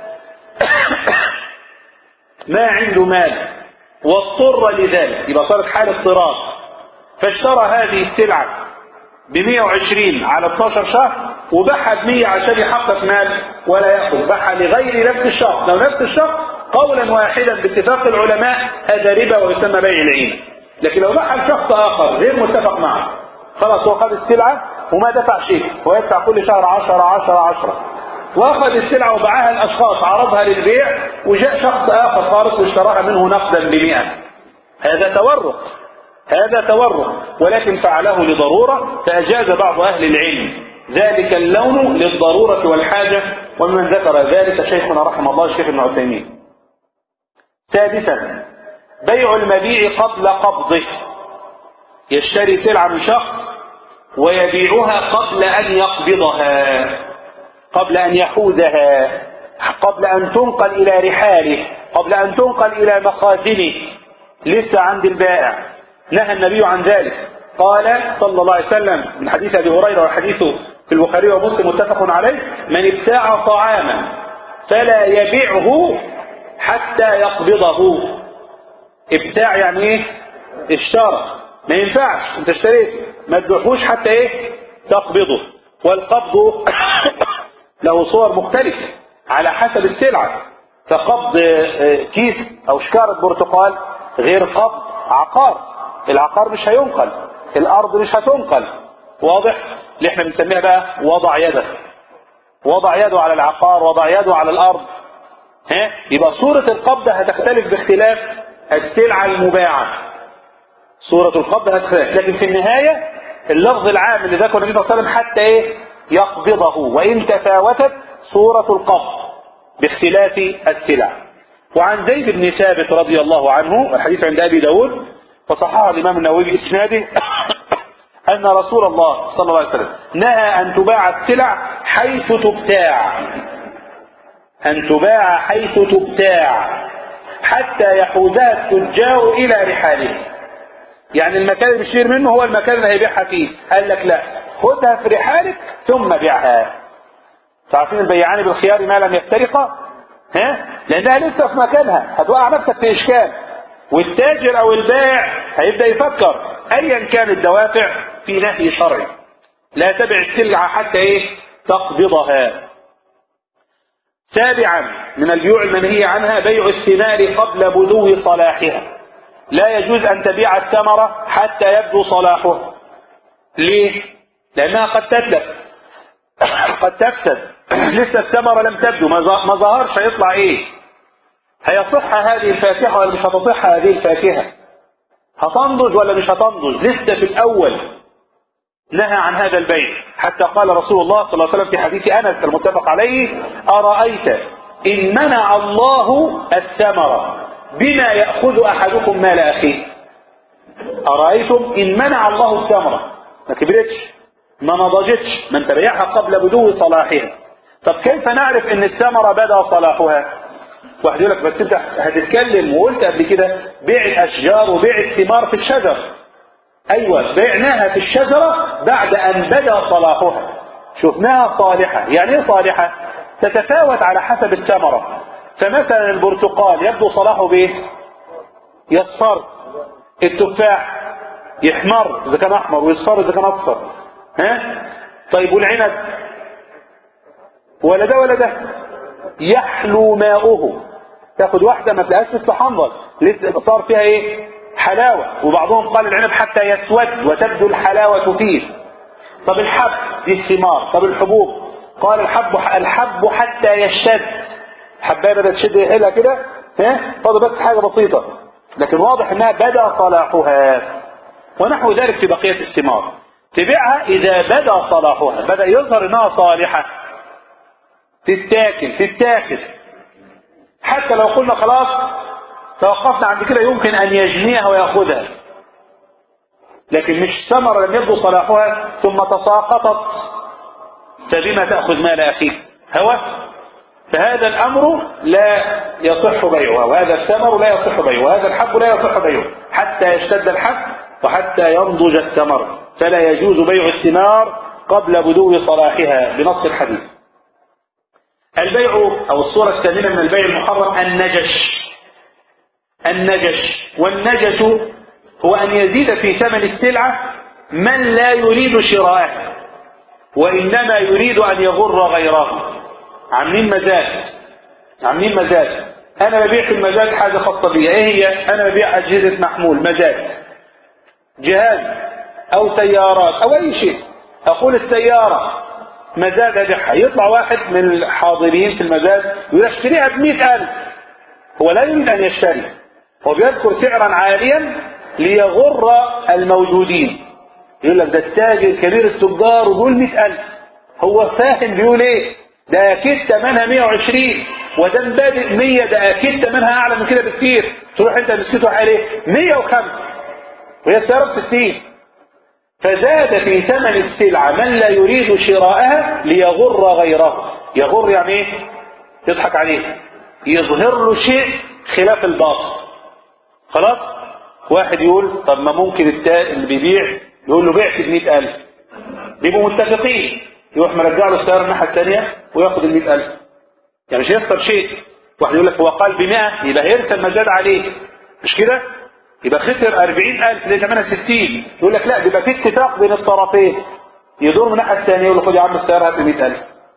ما عنده مال واضطر لذلك يبقى صارت حالة اضطرار فاشترى هذه السلعة ب 120 على 12 شهر وباعها ب 100 عشان يحقق مال ولا ياخذ باعها لغير نفس الشخص لو نفس الشخص قولا واحدا باتفاق العلماء هذا ربا ويسمى بيع العين لكن لو باعها لشخص اخر غير متفق معه خلاص هو خد السلعه وما دفع شيء هو يدفع كل شهر 10 10 10 واخذ السلعه وباعها الاشخاص عرضها للبيع وجاء شخص اخر خالص واشتراها منه نقدا ب 100 هذا تورط هذا تورط ولكن فعله لضروره فاجاز بعض اهل العلم ذلك اللون للضروره والحاجه ومن ذكر ذلك شيخنا رحمه الله الشيخ ابن عثيمين سادسا بيع المبيع قبل قبضه يشتري سلعة من شخص ويبيعها قبل أن يقبضها قبل أن يحوزها قبل أن تنقل إلى رحاله قبل أن تنقل إلى مخازنه لسه عند البائع نهى النبي عن ذلك قال صلى الله عليه وسلم من حديث أبي هريرة وحديثه في البخاري ومسلم متفق عليه من ابتاع طعاما فلا يبيعه حتى يقبضه ابتاع يعني ايه اشترى ما ينفعش انت اشتريت ما تبيعهوش حتى ايه تقبضه والقبض له صور مختلفة على حسب السلعة فقبض كيس او شكارة برتقال غير قبض عقار العقار مش هينقل الارض مش هتنقل واضح اللي احنا بنسميها بقى وضع يده وضع يده على العقار وضع يده على الارض ها يبقى صورة القبض هتختلف باختلاف السلعة المباعة صورة القبض هتختلف لكن في النهاية اللفظ العام اللي ذكره النبي صلى الله عليه وسلم حتى ايه يقبضه وان تفاوتت صورة القبض باختلاف السلع وعن زيد بن ثابت رضي الله عنه والحديث عند ابي داود وصححه الامام النووي باسناده ان رسول الله صلى الله عليه وسلم نهى ان تباع السلع حيث تبتاع أن تباع حيث تبتاع حتى يحوزها التجار إلى رحاله يعني المكان اللي بيشتري منه هو المكان اللي هيبيعها فيه قال لك لا خدها في رحالك ثم بيعها تعرفين البيعان بالخيار ما لم يفترقا ها لانها لسه في مكانها هتوقع نفسك في اشكال والتاجر او البائع هيبدا يفكر ايا كان الدوافع في نهي شرعي لا تبع السلعه حتى ايه تقبضها سابعا من البيوع المنهي عنها بيع الثمار قبل بدو صلاحها لا يجوز أن تبيع الثمرة حتى يبدو صلاحها ليه؟ لأنها قد تتلف قد تفسد لسه الثمرة لم تبدو ما ظهرش هيطلع ايه هيصح هذه الفاكهة ولا مش هتصح هذه الفاكهة هتنضج ولا مش هتنضج لسه في الأول نهى عن هذا البيع حتى قال رسول الله صلى الله عليه وسلم في حديث أنس المتفق عليه أرأيت إن منع الله الثمرة بما يأخذ أحدكم مال أخيه أرأيتم إن منع الله الثمرة ما كبرتش ما نضجتش ما انت بيعها قبل بدو صلاحها طب كيف نعرف ان الثمرة بدأ صلاحها واحد يقول لك بس انت هتتكلم وقلت قبل كده بيع الاشجار وبيع الثمار في الشجر ايوه بعناها في الشجرة بعد ان بدا صلاحها شفناها صالحة يعني ايه صالحة تتفاوت على حسب الثمرة فمثلا البرتقال يبدو صلاحه بايه يصفر التفاح يحمر اذا كان احمر ويصفر اذا كان اصفر ها طيب والعنب ولا ده ولا ده يحلو ماؤه تاخد واحدة ما تلاقيهاش لسه حمضل لسه صار فيها ايه حلاوة وبعضهم قال العنب حتى يسود وتبدو الحلاوة فيه طب الحب دي الثمار طب الحبوب قال الحب الحب حتى يشتد الحبايه بدات تشد يحلها كده ها فاضل بس حاجه بسيطه لكن واضح انها بدا صلاحها ونحو ذلك في بقيه الثمار تبيعها اذا بدا صلاحها بدا يظهر انها صالحه تتاكل تتاخذ حتى لو قلنا خلاص توقفنا عند كده يمكن ان يجنيها وياخذها لكن مش ثمرة لم يبدو صلاحها ثم تساقطت فبما تأخذ مال أخيك هوى فهذا الأمر لا يصح بيعه وهذا الثمر لا يصح بيعه وهذا الحب لا يصح بيعه حتى يشتد الحب وحتى ينضج الثمر فلا يجوز بيع الثمار قبل بدو صلاحها بنص الحديث البيع أو الصورة الثامنة من البيع المحرم النجش النجش والنجش هو أن يزيد في ثمن السلعة من لا يريد شراءها وإنما يريد أن يغر غيره عاملين مزاد عاملين مزاد أنا ببيع في المزاد حاجة خاصة بي إيه هي أنا ببيع أجهزة محمول مزاد جهاز أو سيارات أو أي شيء أقول السيارة مزاد أبيعها يطلع واحد من الحاضرين في المزاد ويشتريها بمئة ألف هو لا يريد أن يشتري هو بيذكر سعرا عاليا ليغر الموجودين يقول لك ده التاجر كبير التجار ودول مئة ألف هو فاهم بيقول ايه ده اكيد ثمنها 120 وده بادئ 100 ده اكيد ثمنها اعلى من كده بكتير تروح انت مسكته عليه 105 وهي السياره ب 60 فزاد في ثمن السلعه من لا يريد شراءها ليغر غيره يغر يعني ايه يضحك عليه يظهر له شيء خلاف الباطل خلاص واحد يقول طب ما ممكن التا... اللي بيبيع يقول له بعت ب 100000 بيبقوا متفقين يروح مرجع له السياره الناحيه الثانيه وياخد ال 100000 يعني مش هيخسر شيء واحد يقول لك هو قال ب 100 يبقى هيرسى المزاد عليه مش كده يبقى خسر 40000 اللي ثمنها 60 يقول لك لا بيبقى في اتفاق بين الطرفين يدور من الناحيه الثانيه يقول له خد يا عم السياره هات ب 100000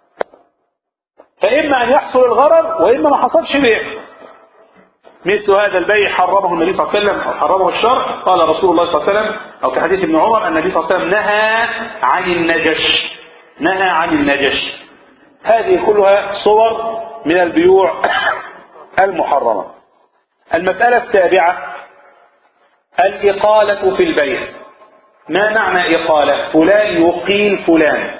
فاما ان يحصل الغرر واما ما حصلش بيع مثل هذا البيع حرمه النبي صلى الله عليه وسلم أو حرمه الشرع قال رسول الله صلى الله عليه وسلم أو في حديث ابن عمر النبي صلى الله عليه وسلم نهى عن النجش نهى عن النجش هذه كلها صور من البيوع المحرمة المسألة السابعة الإقالة في البيع ما معنى إقالة فلان يقيل فلان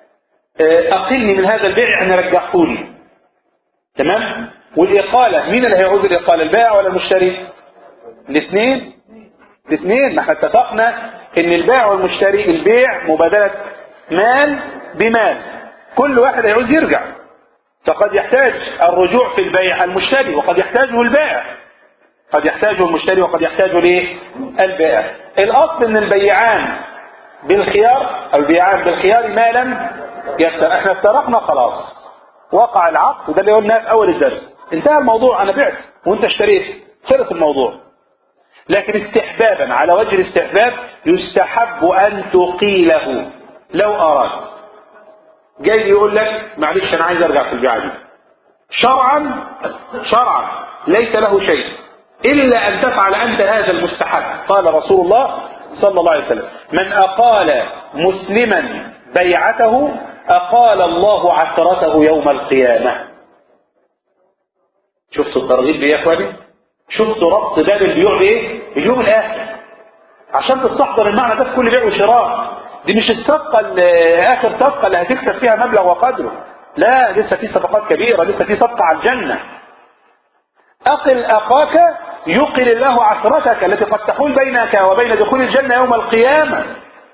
أقلني من هذا البيع يعني رجحوني تمام والإقالة مين اللي هيعوز الإقالة البائع ولا المشتري الاثنين الاثنين ما احنا اتفقنا ان البائع والمشتري البيع مبادلة مال بمال كل واحد هيعوز يرجع فقد يحتاج الرجوع في البيع المشتري وقد يحتاجه البائع قد يحتاجه المشتري وقد يحتاجه ليه البائع الاصل ان البيعان بالخيار البيعان بالخيار ما لم يفتر احنا افترقنا خلاص وقع العقد وده اللي قلناه في اول الدرس انتهى الموضوع انا بعت وانت اشتريت خلص الموضوع لكن استحبابا على وجه الاستحباب يستحب ان تقيله لو اراد جاي يقول لك معلش انا عايز ارجع في البيعه دي شرعا شرعا ليس له شيء الا ان تفعل انت هذا المستحب قال رسول الله صلى الله عليه وسلم من اقال مسلما بيعته اقال الله عثرته يوم القيامه شفتوا الترغيب بايه يا اخواني شفتوا ربط باب البيوع بايه باليوم الاخر عشان تستحضر المعنى ده في كل بيع وشراء دي مش الصفقه اللي اخر صفقه اللي هتكسب فيها مبلغ وقدره لا لسه في صفقات كبيره لسه في صفقه على الجنه اقل اخاك يقل الله عثرتك التي قد تحول بينك وبين دخول الجنه يوم القيامه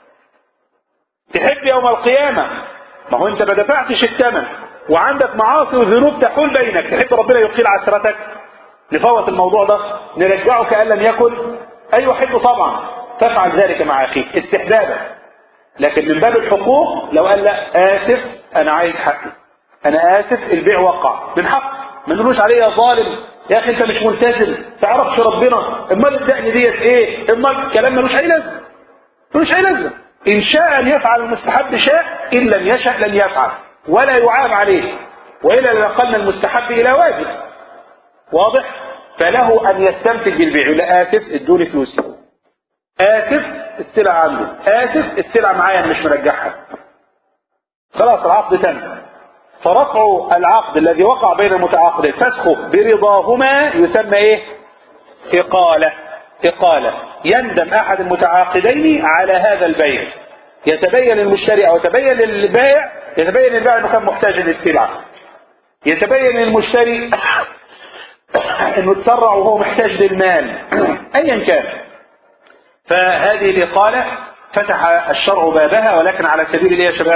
تحب يوم القيامه ما هو انت ما دفعتش الثمن وعندك معاصي وذنوب تحول بينك تحب ربنا يقيل عثرتك نفوت الموضوع ده نرجعه كأن لم يكن أيوة حب طبعا تفعل ذلك مع أخيك استحبابا لكن من باب الحقوق لو قال لا آسف أنا عايز حقي أنا آسف البيع وقع من حق ما نقولوش عليه يا ظالم يا أخي أنت مش ملتزم تعرفش ربنا امال الدقن ديت إيه امال كلام ملوش أي لازمة ملوش أي لازمة إن شاء أن يفعل المستحب شاء إن لم يشأ لن يفعل ولا يعاب عليه وإلا لنقلنا المستحب إلى واجب واضح فله أن يستمسك بالبيع لا آسف ادوني فلوسي آسف السلعة عنده آسف السلعة معايا أنا مش مرجعها خلاص العقد تم فرفع العقد الذي وقع بين المتعاقدين فسخه برضاهما يسمى ايه إقالة إقالة يندم أحد المتعاقدين على هذا البيع يتبين المشتري أو يتبين للبائع يتبين البائع أنه كان محتاج للسلعة يتبين للمشتري أنه تسرع وهو محتاج للمال أيا كان فهذه الإقالة فتح الشرع بابها ولكن على سبيل الايه يا شباب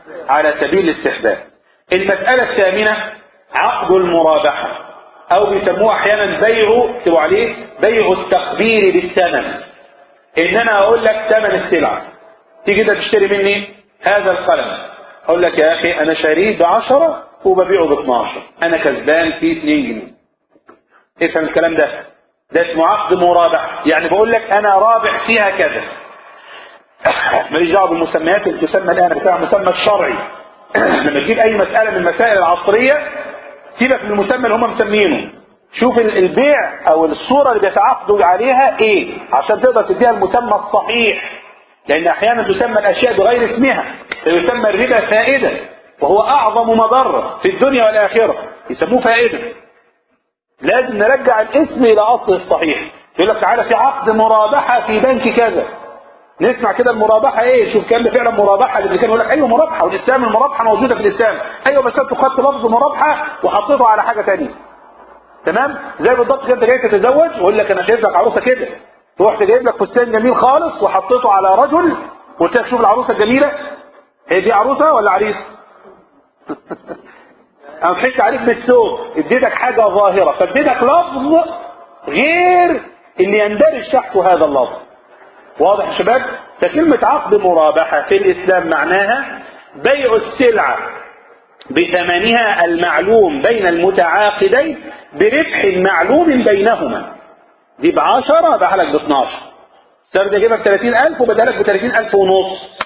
على سبيل الاستحباب المسألة الثامنة عقد المرابحة أو بيسموه أحيانا بيع اكتبوا عليه بيع التقدير بالثمن إن أنا أقول لك ثمن السلعة تيجي ده تشتري مني هذا القلم أقول لك يا أخي أنا شاريه بعشرة وببيعه ب 12 أنا كسبان فيه 2 جنيه افهم الكلام ده ده اسمه عقد مرابح يعني بقول لك أنا رابح فيها كذا ماليش دعوه بالمسميات اللي تسمى الان بتاع المسمى الشرعي لما تجيب اي مساله من المسائل العصريه سيبك من المسمى اللي هم مسمينه شوف ال- البيع او الصوره اللي بيتعاقدوا عليها ايه عشان تقدر تديها المسمى الصحيح لان احيانا تسمى الاشياء بغير اسمها فيسمى الربا فائده وهو اعظم مضره في الدنيا والاخره يسموه فائده لازم نرجع الاسم الى اصله الصحيح يقول لك تعالى في عقد مرابحه في بنك كذا نسمع كده المرابحه ايه شوف كان ده فعلا مرابحه اللي كان يقول لك ايوه مرابحه والاسلام المرابحه موجوده في الاسلام ايوه بس انت خدت لفظ مرابحه وحطيته على حاجه ثانيه تمام زي بالضبط كده انت جاي تتزوج ويقول لك انا شايف لك عروسه كده رحت جايب لك فستان جميل خالص وحطيته على رجل وقلت لك شوف العروسه الجميله هي دي عروسه ولا عريس انا ضحكت عليك بالثوب اديتك حاجه ظاهره فاديتك لفظ غير اللي يندرج تحته هذا اللفظ واضح يا شباب فكلمة عقد مرابحة في الإسلام معناها بيع السلعة بثمنها المعلوم بين المتعاقدين بربح معلوم بينهما دي بعشرة بحلك ب 12 السعر ده جيبها ب 30000 وبدالك ب 30000 ونص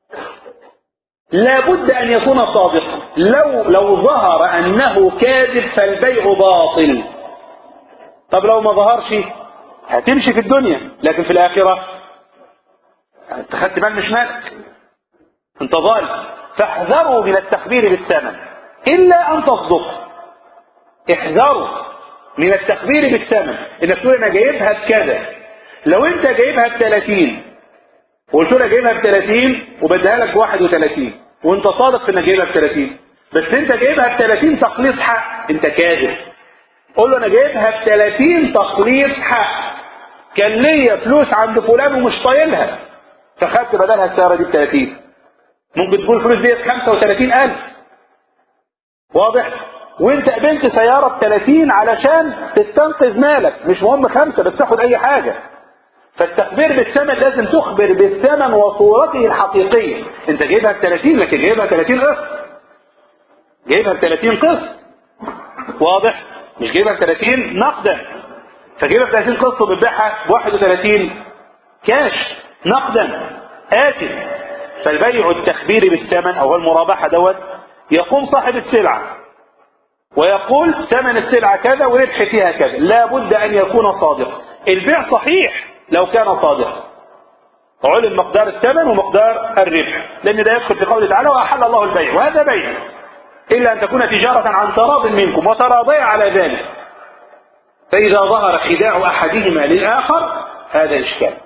لابد أن يكون صادقا لو لو ظهر أنه كاذب فالبيع باطل طب لو ما ظهرش هتمشي في الدنيا لكن في الآخرة انت خدت مال مش مالك انت ظالم فاحذروا من التخبير بالثمن الا ان تصدقوا احذروا من التخبير بالثمن انك تقول انا جايبها بكذا لو انت جايبها ب 30 وقلت له جايبها ب 30 وبديها لك ب 31 وانت صادق في انك جايبها ب 30 بس انت جايبها ب 30 تخليص حق انت كاذب قول له انا جايبها ب 30 تخليص حق كان ليا فلوس عند فلان ومش طايلها فخدت بدلها السيارة دي ب 30 ممكن تكون الفلوس ديت 35000 واضح وانت قبلت سيارة ب 30 علشان تستنقذ مالك مش مهم خمسة بس تاخد اي حاجة فالتخبير بالثمن لازم تخبر بالثمن وصورته الحقيقية انت جايبها ب 30 لكن جايبها 30 قسط جايبها ب 30 قسط واضح مش جايبها ب 30 نقدا فجايبها ب 30 قسط وبتبيعها ب 31 كاش نقدا آتي فالبيع التخبير بالثمن أو المرابحة دوت يقوم صاحب السلعة ويقول ثمن السلعة كذا وربح فيها كذا لا بد أن يكون صادقا البيع صحيح لو كان صادقا علم مقدار الثمن ومقدار الربح لأن ده يدخل في قوله تعالى وأحل الله البيع وهذا بيع إلا أن تكون تجارة عن تراض منكم وتراضي على ذلك فإذا ظهر خداع أحدهما للآخر هذا إشكال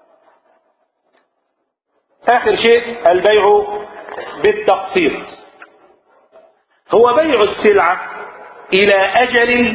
آخر شيء البيع بالتقسيط هو بيع السلعة إلى أجل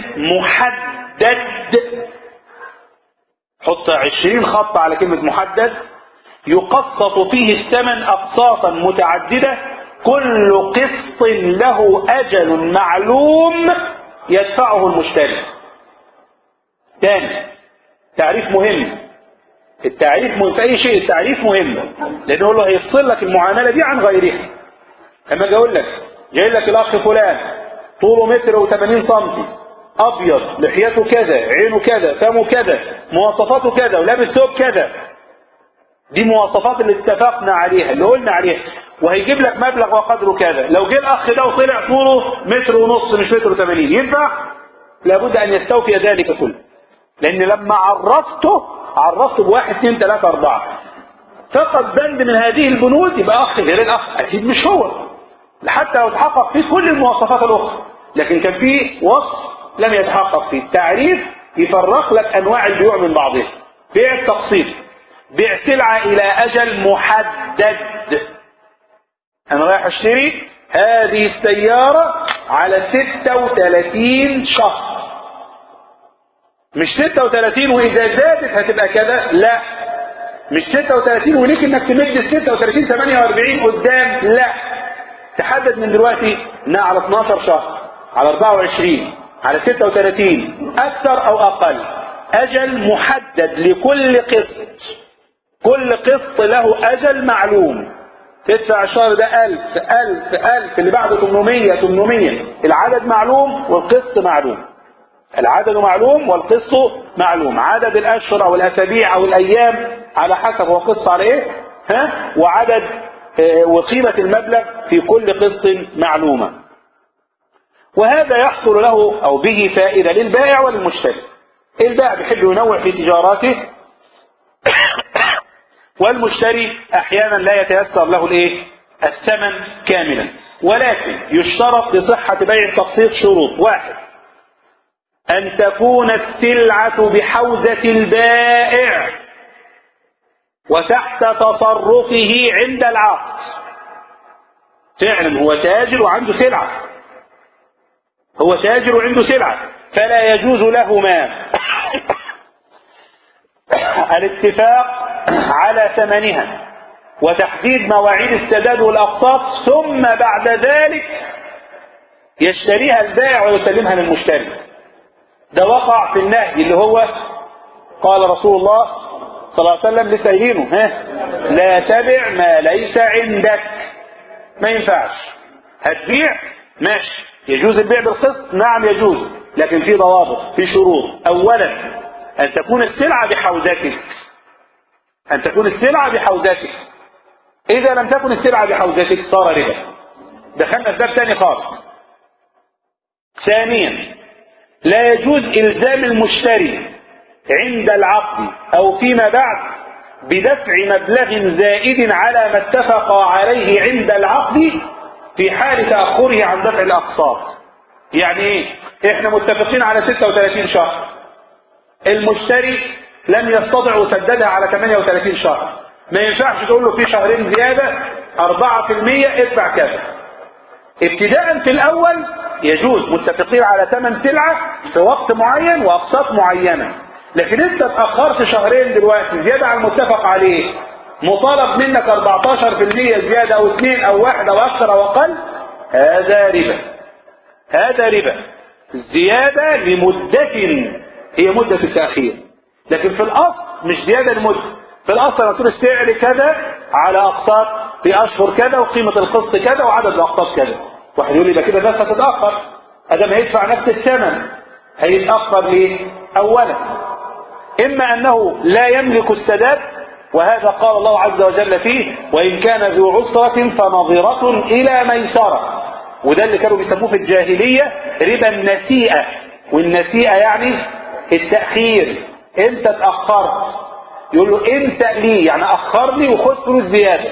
محدد حط عشرين خط على كلمة محدد يقسط فيه الثمن أقساطا متعددة كل قسط له أجل معلوم يدفعه المشتري ثاني تعريف مهم التعريف مهم في اي شيء التعريف مهم لانه هو هيفصل لك المعامله دي عن غيرها اما اجي اقول لك جاي لك الاخ فلان طوله متر و80 سم ابيض لحيته كذا عينه كذا فمه كذا مواصفاته كذا ولابس ثوب كذا دي مواصفات اللي اتفقنا عليها اللي قلنا عليها وهيجيب لك مبلغ وقدره كذا لو جه الاخ ده وطلع طوله متر ونص مش متر و80 ينفع لابد ان يستوفي ذلك كله لان لما عرفته عرفته بواحد اثنين ثلاثة أربعة فقد بند من هذه البنود يبقى أخ غير الأخ أكيد مش هو حتى لو تحقق فيه كل المواصفات الأخرى لكن كان فيه وصف لم يتحقق فيه التعريف يفرق لك أنواع البيوع من بعضها بيع التقسيط بيع سلعة إلى أجل محدد أنا رايح أشتري هذه السيارة على 36 شهر مش 36 واذا زادت هتبقى كذا لا مش 36 وليك انك تمد ال 36 48 قدام لا تحدد من دلوقتي انها على 12 شهر على 24 على 36 اكثر او اقل اجل محدد لكل قسط كل قسط له اجل معلوم تدفع الشهر ده 1000 1000 1000 اللي بعده 800 800 العدد معلوم والقسط معلوم العدد معلوم والقسط معلوم عدد الاشهر او الاسابيع او الايام على حسب هو قسط على ايه ها وعدد آه، وقيمة المبلغ في كل قسط معلومة وهذا يحصل له او به فائدة للبائع وللمشتري البائع بيحب ينوع في تجاراته والمشتري احيانا لا يتيسر له الايه الثمن كاملا ولكن يشترط لصحة بيع التقسيط شروط واحد أن تكون السلعة بحوزة البائع وتحت تصرفه عند العقد فعلا هو تاجر وعنده سلعة هو تاجر وعنده سلعة فلا يجوز لهما الاتفاق على ثمنها وتحديد مواعيد السداد والأقساط ثم بعد ذلك يشتريها البائع ويسلمها للمشتري ده وقع في النهي اللي هو قال رسول الله صلى الله عليه وسلم لسيدينه ها لا تبع ما ليس عندك ما ينفعش هتبيع ماشي يجوز البيع بالقسط نعم يجوز لكن في ضوابط في شروط اولا ان تكون السلعة بحوزتك ان تكون السلعة بحوزتك اذا لم تكن السلعة بحوزتك صار ربا دخلنا في باب تاني خالص ثانيا لا يجوز الزام المشتري عند العقد او فيما بعد بدفع مبلغ زائد على ما اتفق عليه عند العقد في حال تأخره عن دفع الأقساط يعني ايه احنا متفقين على 36 شهر المشتري لم يستطع وسددها على 38 شهر ما ينفعش تقول له في شهرين زيادة 4% ادفع كذا ابتداء في الاول يجوز متفقين على ثمن سلعة في وقت معين واقساط معينة لكن انت اتأخرت شهرين دلوقتي زيادة عن المتفق عليه مطالب منك 14% زيادة او 2 او 1 او اكثر او اقل هذا ربا هذا ربا زيادة لمدة هي مدة التأخير لكن في الاصل مش زيادة لمدة في الاصل انا تقول السعر كذا على اقساط في اشهر كذا وقيمة القسط كذا وعدد الاقساط كذا واحد يقول لي ده كده الناس هتتأخر ادم هيدفع نفس الثمن هيتأخر ليه اولا اما انه لا يملك السداد وهذا قال الله عز وجل فيه وان كان ذو عسرة فنظرة الى ميسرة وده اللي كانوا بيسموه في الجاهلية ربا النسيئة والنسيئة يعني التأخير انت اتأخرت يقول له انسأ لي يعني اخر لي وخد فلوس زيادة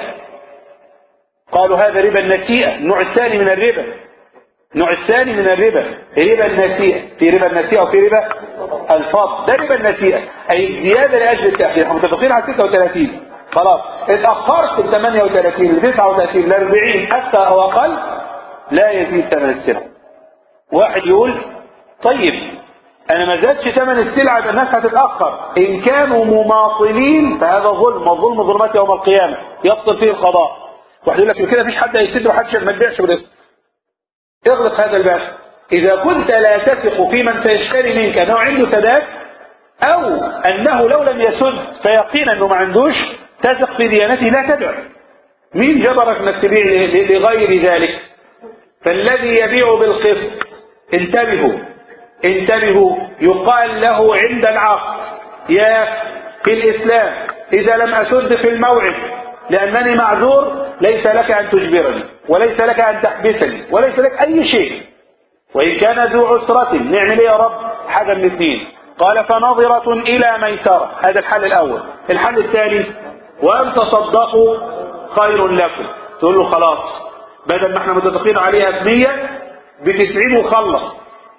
قالوا هذا ربا النسيئة النوع الثاني من الربا النوع الثاني من الربا ربا النسيئة في ربا النسيئة وفي ربا الفضل ده ربا النسيئة اي زيادة لاجل التأخير احنا متفقين على 36 خلاص اتأخرت ل 38 ل 39 ل 40 اكثر او اقل لا يزيد ثمن السلعة واحد يقول طيب انا ما زادش ثمن السلعة يبقى الناس هتتأخر ان كانوا مماطلين فهذا ظلم والظلم ظلمات يوم القيامة يفصل فيه القضاء واحد يقول لك كده مفيش حد هيسد وحدش ما تبيعش بالاسم اغلق هذا الباب اذا كنت لا تثق في من سيشتري منك انه عنده سداد او انه لو لم يسد فيقين انه ما عندوش تثق في ديانته لا تبع مين جبرك انك تبيع لغير ذلك فالذي يبيع بالقسط انتبهوا انتبهوا يقال له عند العقد يا في الاسلام اذا لم اسد في الموعد لانني معذور ليس لك ان تجبرني وليس لك ان تحبسني وليس لك اي شيء وان كان ذو عسرة نعمل ايه يا رب حاجة من اثنين قال فنظرة الى ميسرة هذا الحل الاول الحل الثاني وان تصدقوا خير لكم تقول له خلاص بدل ما احنا متفقين عليها بمية بتسعين وخلص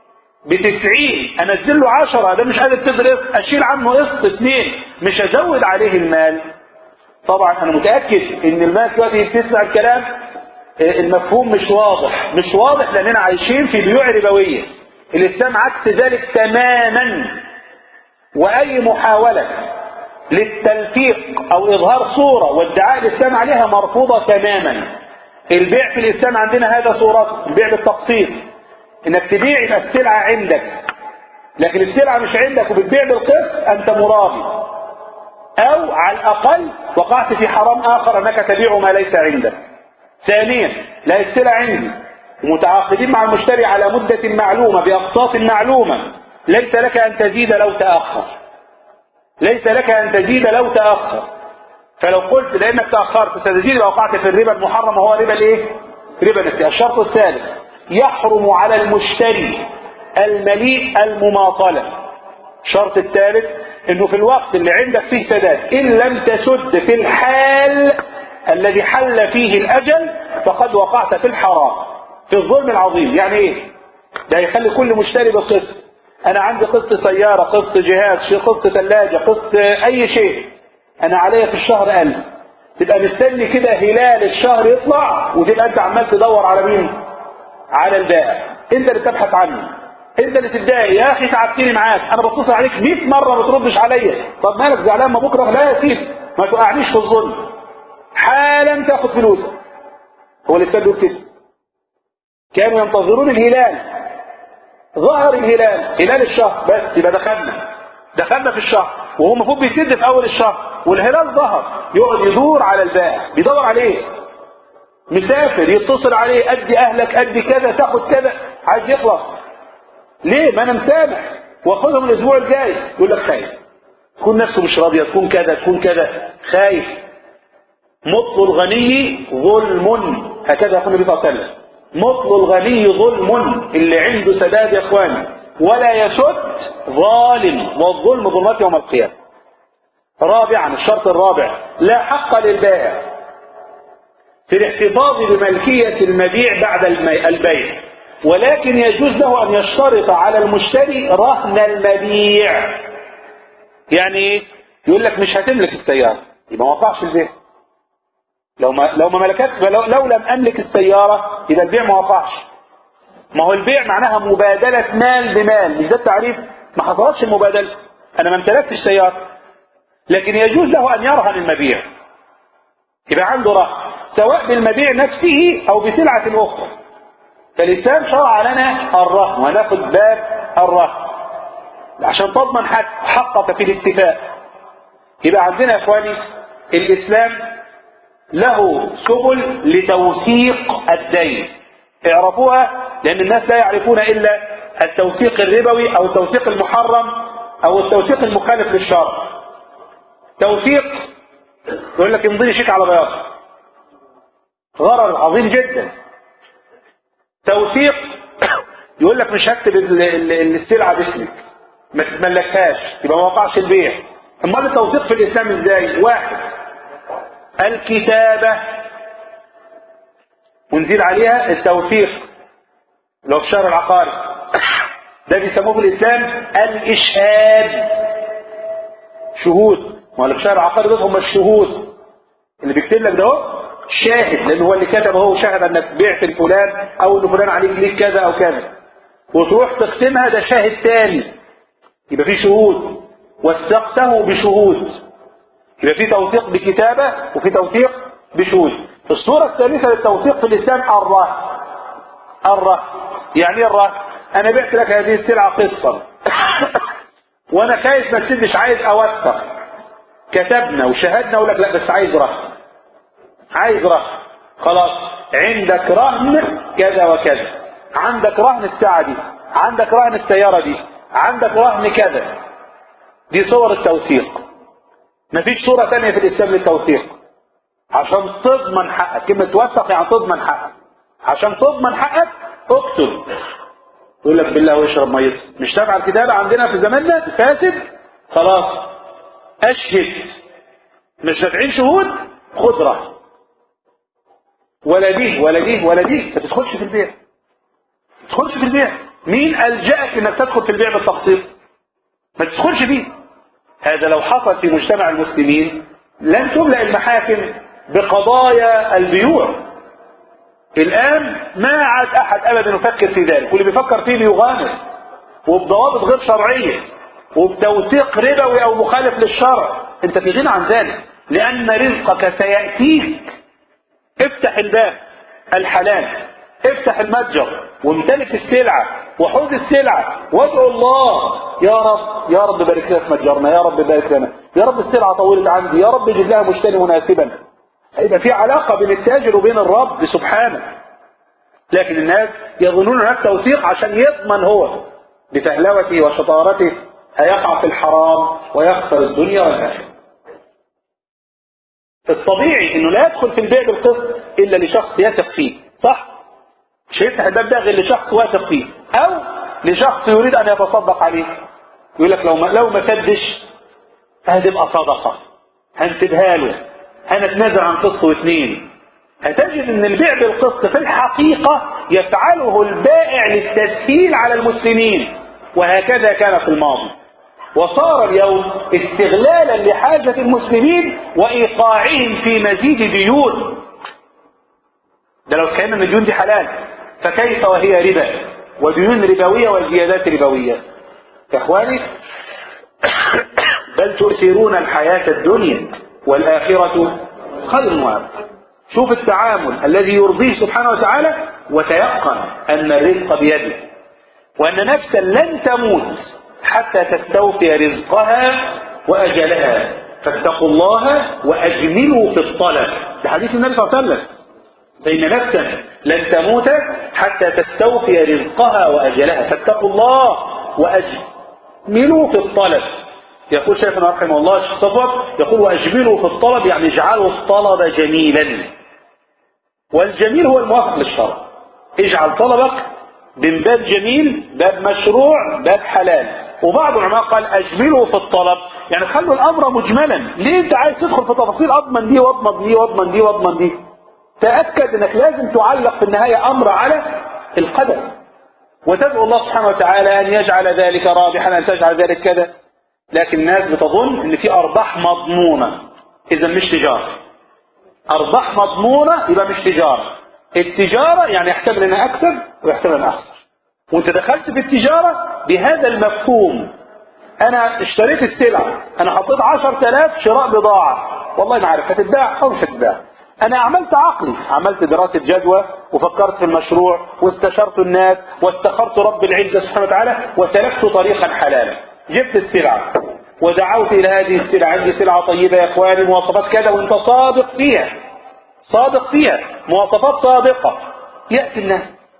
بتسعين انزل له عشرة ده مش قادر تقدر قسط اشيل عنه قسط اثنين مش ازود عليه المال طبعا انا متأكد ان الناس دلوقتي بتسمع الكلام المفهوم مش واضح مش واضح لاننا عايشين في بيوع ربوية الاسلام عكس ذلك تماما واي محاولة للتلفيق او اظهار صورة وادعاء الاسلام عليها مرفوضة تماما البيع في الإسلام عندنا هذا صورته البيع بالتقسيط إنك تبيع يبقى السلعة عندك لكن السلعة مش عندك وبتبيع بالقسط أنت مرابي أو على الأقل وقعت في حرام آخر أنك تبيع ما ليس عندك ثانيا لا السلع عندي ومتعاقدين مع المشتري على مدة معلومة بأقساط معلومة ليس لك أن تزيد لو تأخر ليس لك أن تزيد لو تأخر فلو قلت لأنك تأخرت ستزيد لو وقعت في الربا المحرم وهو ربا الايه؟ ربا النسيئة الشرط الثالث يحرم على المشتري المليء المماطلة الشرط الثالث انه في الوقت اللي عندك فيه سداد ان لم تسد في الحال الذي حل فيه الاجل فقد وقعت في الحرام في الظلم العظيم يعني ايه ده يخلي كل مشتري بالقسط انا عندي قسط سيارة قسط جهاز قسط ثلاجة قسط اي شيء انا عليا في الشهر ألف تبقى مستني كده هلال الشهر يطلع وتبقى انت عمال تدور على مين على البائع انت اللي تبحث عنه انت اللي تتضايق يا اخي تعبتني معاك انا بتصل عليك 100 مره ما تردش عليا طب مالك زعلان ما بكره لا يا سيدي ما توقعنيش في الظلم حالا تاخد فلوسك هو اللي بيقول كده كانوا ينتظرون الهلال ظهر الهلال هلال الشهر بس يبقى دخلنا دخلنا في الشهر وهو المفروض بيسد في اول الشهر والهلال ظهر يقعد يدور على البائع بيدور عليه مسافر يتصل عليه ادي اهلك ادي كذا تاخد كذا عايز يخلص ليه ما انا مسامح واخدهم الاسبوع الجاي يقول لك خايف تكون نفسه مش راضيه تكون كذا تكون كذا خايف مطل الغني ظلم هكذا يقول النبي صلى الله عليه وسلم مطل الغني ظلم اللي عنده سداد يا اخواني ولا يسد ظالم والظلم ظلمات يوم القيامه رابعا الشرط الرابع لا حق للبائع في الاحتفاظ بملكية المبيع بعد البيع ولكن يجوز له أن يشترط على المشتري رهن المبيع يعني ايه يقول لك مش هتملك السيارة يبقى ما وقعش البيع لو ما لو ما ملكت لو, لو لم املك السيارة يبقى البيع ما وقعش ما هو البيع معناها مبادلة مال بمال مش ده التعريف ما حصلتش المبادلة انا ما امتلكتش سيارة لكن يجوز له ان يرهن المبيع يبقى عنده رهن سواء بالمبيع نفسه او بسلعة اخرى فالإسلام شرع لنا الرهن وناخد باب الرهن عشان تضمن حق حقك في الاستيفاء يبقى عندنا يا اخواني الإسلام له سبل لتوثيق الدين اعرفوها لأن الناس لا يعرفون إلا التوثيق الربوي أو التوثيق المحرم أو التوثيق المخالف للشرع توثيق يقول لك امضي لي شيك على بياض غرر عظيم جدا توثيق يقول لك مش هكتب السلعه باسمك ما تتملكهاش يبقى ما وقعش البيع امال التوثيق في الاسلام ازاي واحد الكتابه ونزيل عليها التوثيق لو في الشهر العقاري ده بيسموه في الاسلام الاشهاد شهود ما اللي في الشهر العقاري دول هم الشهود اللي بيكتب لك ده هو شاهد لان هو اللي كتب هو شاهد انك بعت لفلان او ان فلان عليك ليك كذا او كذا وتروح تختمها ده شاهد تاني يبقى في شهود وثقته بشهود يبقى في توثيق بكتابة وفي توثيق بشهود الصورة الثالثة للتوثيق في الإسلام الرهن الرهن يعني ايه الرهن أنا بعت لك هذه السلعة قسطا وأنا خايف ما تسدش عايز أوثق كتبنا وشهدنا أقول لك لا بس عايز رهن عايز رهن خلاص عندك رهن كذا وكذا عندك رهن الساعة دي عندك رهن السيارة دي عندك رهن كذا دي صور التوثيق مفيش صورة تانية في الإسلام للتوثيق عشان تضمن حقك كلمة توثق يعني تضمن حقك عشان تضمن حقك اكتب يقول لك بالله واشرب ميت مش تابع الكتابة عندنا في زماننا فاسد خلاص اشهد مش دافعين شهود خد رهن ولا دي ولا دي ولا دي ما تدخلش في البيع ما تدخلش في البيع مين ألجأك انك تدخل في البيع بالتقسيط ما تدخلش فيه هذا لو حصل في مجتمع المسلمين لن تملأ المحاكم بقضايا البيوع الآن ما عاد أحد أبدا يفكر في ذلك واللي بيفكر فيه بيغامر وبضوابط غير شرعية وبتوثيق ربوي أو مخالف للشرع أنت في غنى عن ذلك لأن رزقك سيأتيك افتح الباب الحلال افتح المتجر وامتلك السلعة وحوز السلعة وادعو الله يا رب يا رب بارك لنا في متجرنا يا رب بارك لنا يا رب السلعة طولت عندي يا رب اجيب لها مشتري مناسبا هيبقى في علاقة بين التاجر وبين الرب سبحانه لكن الناس يظنون هناك توثيق عشان يضمن هو بفهلوته وشطارته هيقع في الحرام ويخسر الدنيا والآخرة الطبيعي انه لا يدخل في البيع بالقسط الا لشخص يثق فيه صح مش هيفتح الباب ده غير لشخص واثق فيه او لشخص يريد ان يتصدق عليه يقول لك لو ما لو ما سدش هتبقى صدقه هنسيبها له هنتنازل عن قسط واثنين هتجد ان البيع بالقسط في الحقيقه يفعله البائع للتسهيل على المسلمين وهكذا كان في الماضي وصار اليوم استغلالا لحاجة المسلمين وإيقاعهم في مزيد ديون ده لو كان الديون دي حلال فكيف وهي ربا وديون ربوية وزيادات ربوية يا اخواني بل تؤثرون الحياة الدنيا والآخرة خير وأبقى شوف التعامل الذي يرضيه سبحانه وتعالى وتيقن أن الرزق بيده وأن نفسا لن تموت حتى تستوفي رزقها وأجلها فاتقوا الله وأجملوا في الطلب ده حديث النبي صلى الله عليه وسلم فإن نفسا لن تموت حتى تستوفي رزقها وأجلها فاتقوا الله وأجملوا في الطلب يقول شيخنا رحمه الله الشيخ صفوت يقول وأجملوا في الطلب يعني اجعلوا الطلب جميلا والجميل هو الموافق للشرع اجعل طلبك من باب جميل باب مشروع باب حلال وبعض العلماء قال اجملوا في الطلب يعني خلوا الامر مجملا ليه انت عايز تدخل في تفاصيل اضمن دي واضمن دي واضمن دي واضمن دي تاكد انك لازم تعلق في النهايه امر على القدر وتدعو الله سبحانه وتعالى ان يجعل ذلك رابحا ان تجعل ذلك كذا لكن الناس بتظن ان في ارباح مضمونه اذا مش تجاره ارباح مضمونه يبقى مش تجاره التجاره يعني يحتمل ان اكسب ويحتمل ان اخسر وانت دخلت في التجاره بهذا المفهوم انا اشتريت السلعه انا حطيت 10000 شراء بضاعه والله ما عارف هتتباع او مش هتتباع انا عملت عقلي عملت دراسه جدوى وفكرت في المشروع واستشرت الناس واستخرت رب العزه سبحانه وتعالى وسلكت طريقا حلالا جبت السلعه ودعوت الى هذه السلعه عندي سلعه طيبه يا اخواني مواصفات كذا وانت صادق فيها صادق فيها مواصفات صادقه ياتي الناس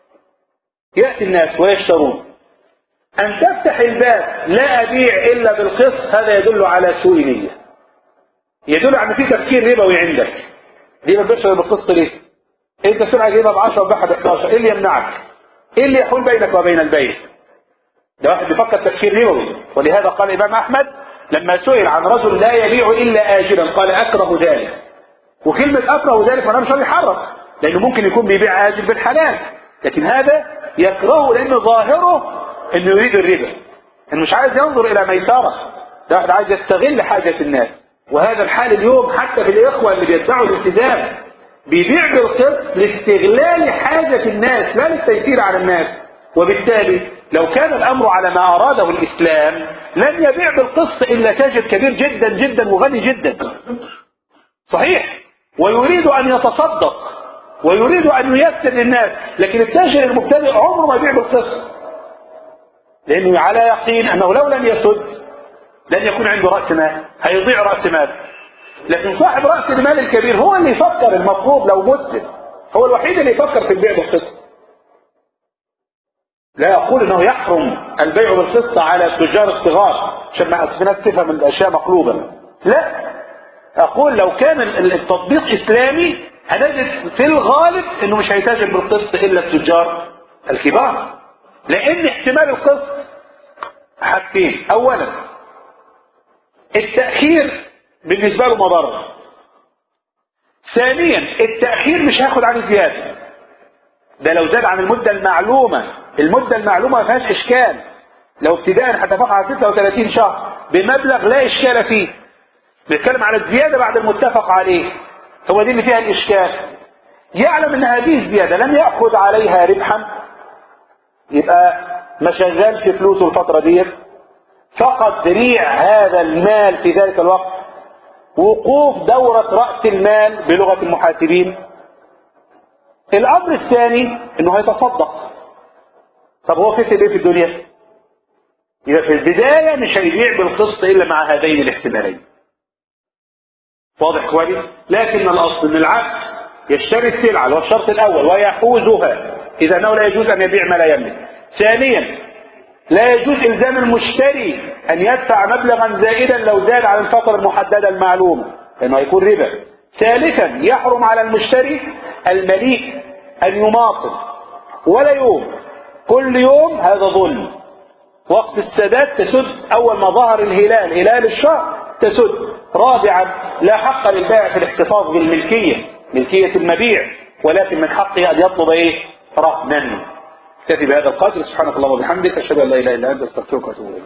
ياتي الناس ويشترون ان تفتح الباب لا ابيع الا بالقسط هذا يدل على سوء نيه يدل على ان في تفكير ربوي عندك دي ما تبيعش بالقسط ليه انت سلعه جايبها ب 10 وبيعها ب 11 ايه اللي يمنعك ايه اللي يحول بينك وبين البيع ده واحد بيفكر تفكير ربوي ولهذا قال الامام احمد لما سئل عن رجل لا يبيع الا اجلا قال اكره ذلك وكلمه اكره ذلك معناها مش بيحرم لانه ممكن يكون بيبيع اجل بالحلال لكن هذا يكرهه لان ظاهره انه يريد الربا انه مش عايز ينظر الى ميسره ده واحد عايز يستغل حاجه الناس وهذا الحال اليوم حتى في الاخوه اللي بيدعوا الالتزام بيبيع بالقسط لاستغلال حاجه الناس لا للتيسير على الناس وبالتالي لو كان الامر على ما اراده الاسلام لن يبيع بالقسط الا تاجر كبير جدا جدا وغني جدا صحيح ويريد ان يتصدق ويريد ان ييسر للناس لكن التاجر المبتدئ عمره ما يبيع بالقسط لانه على يقين انه لو لم يسد لن يكون عنده راس مال هيضيع راس مال لكن صاحب راس المال الكبير هو اللي يفكر المفروض لو مسلم هو الوحيد اللي يفكر في البيع بالقسط لا يقول انه يحرم البيع بالقسط على التجار الصغار عشان ما في ناس تفهم الاشياء مقلوبه لا اقول لو كان التطبيق اسلامي هنجد في الغالب انه مش هيتاجر بالقسط الا التجار الكبار لان احتمال القسط حاجتين اولا التاخير بالنسبه له مضره ثانيا التاخير مش هياخد عليه زياده ده لو زاد عن المده المعلومه المده المعلومه ما فيهاش اشكال لو ابتداء هتفق على 36 شهر بمبلغ لا اشكال فيه بنتكلم على الزياده بعد المتفق عليه هو دي اللي فيها الاشكال يعلم ان هذه الزياده لم ياخذ عليها ربحا يبقى ما شغلش فلوسه الفتره ديت فقد ريع هذا المال في ذلك الوقت وقوف دورة رأس المال بلغة المحاسبين الامر الثاني انه هيتصدق طب هو كسب ايه في الدنيا يبقى في البداية مش هيبيع بالقسط الا مع هذين الاحتمالين واضح كويس لكن الاصل ان العبد يشتري السلعة اللي هو الشرط الاول ويحوزها اذا انه لا يجوز ان يبيع ما لا يملك ثانيا لا يجوز الزام المشتري ان يدفع مبلغا زائدا لو زاد على الفترة المحددة المعلومة لانه هيكون ربا ثالثا يحرم على المشتري المليء ان يماطل ولا يوم كل يوم هذا ظلم وقت السداد تسد اول ما ظهر الهلال هلال الشهر تسد رابعا لا حق للبائع في الاحتفاظ بالملكية ملكية المبيع ولكن من حقه ان يطلب ايه رهنا اكتفي بهذا القدر سبحانك اللهم وبحمدك اشهد ان لا اله الا انت استغفرك واتوب اليك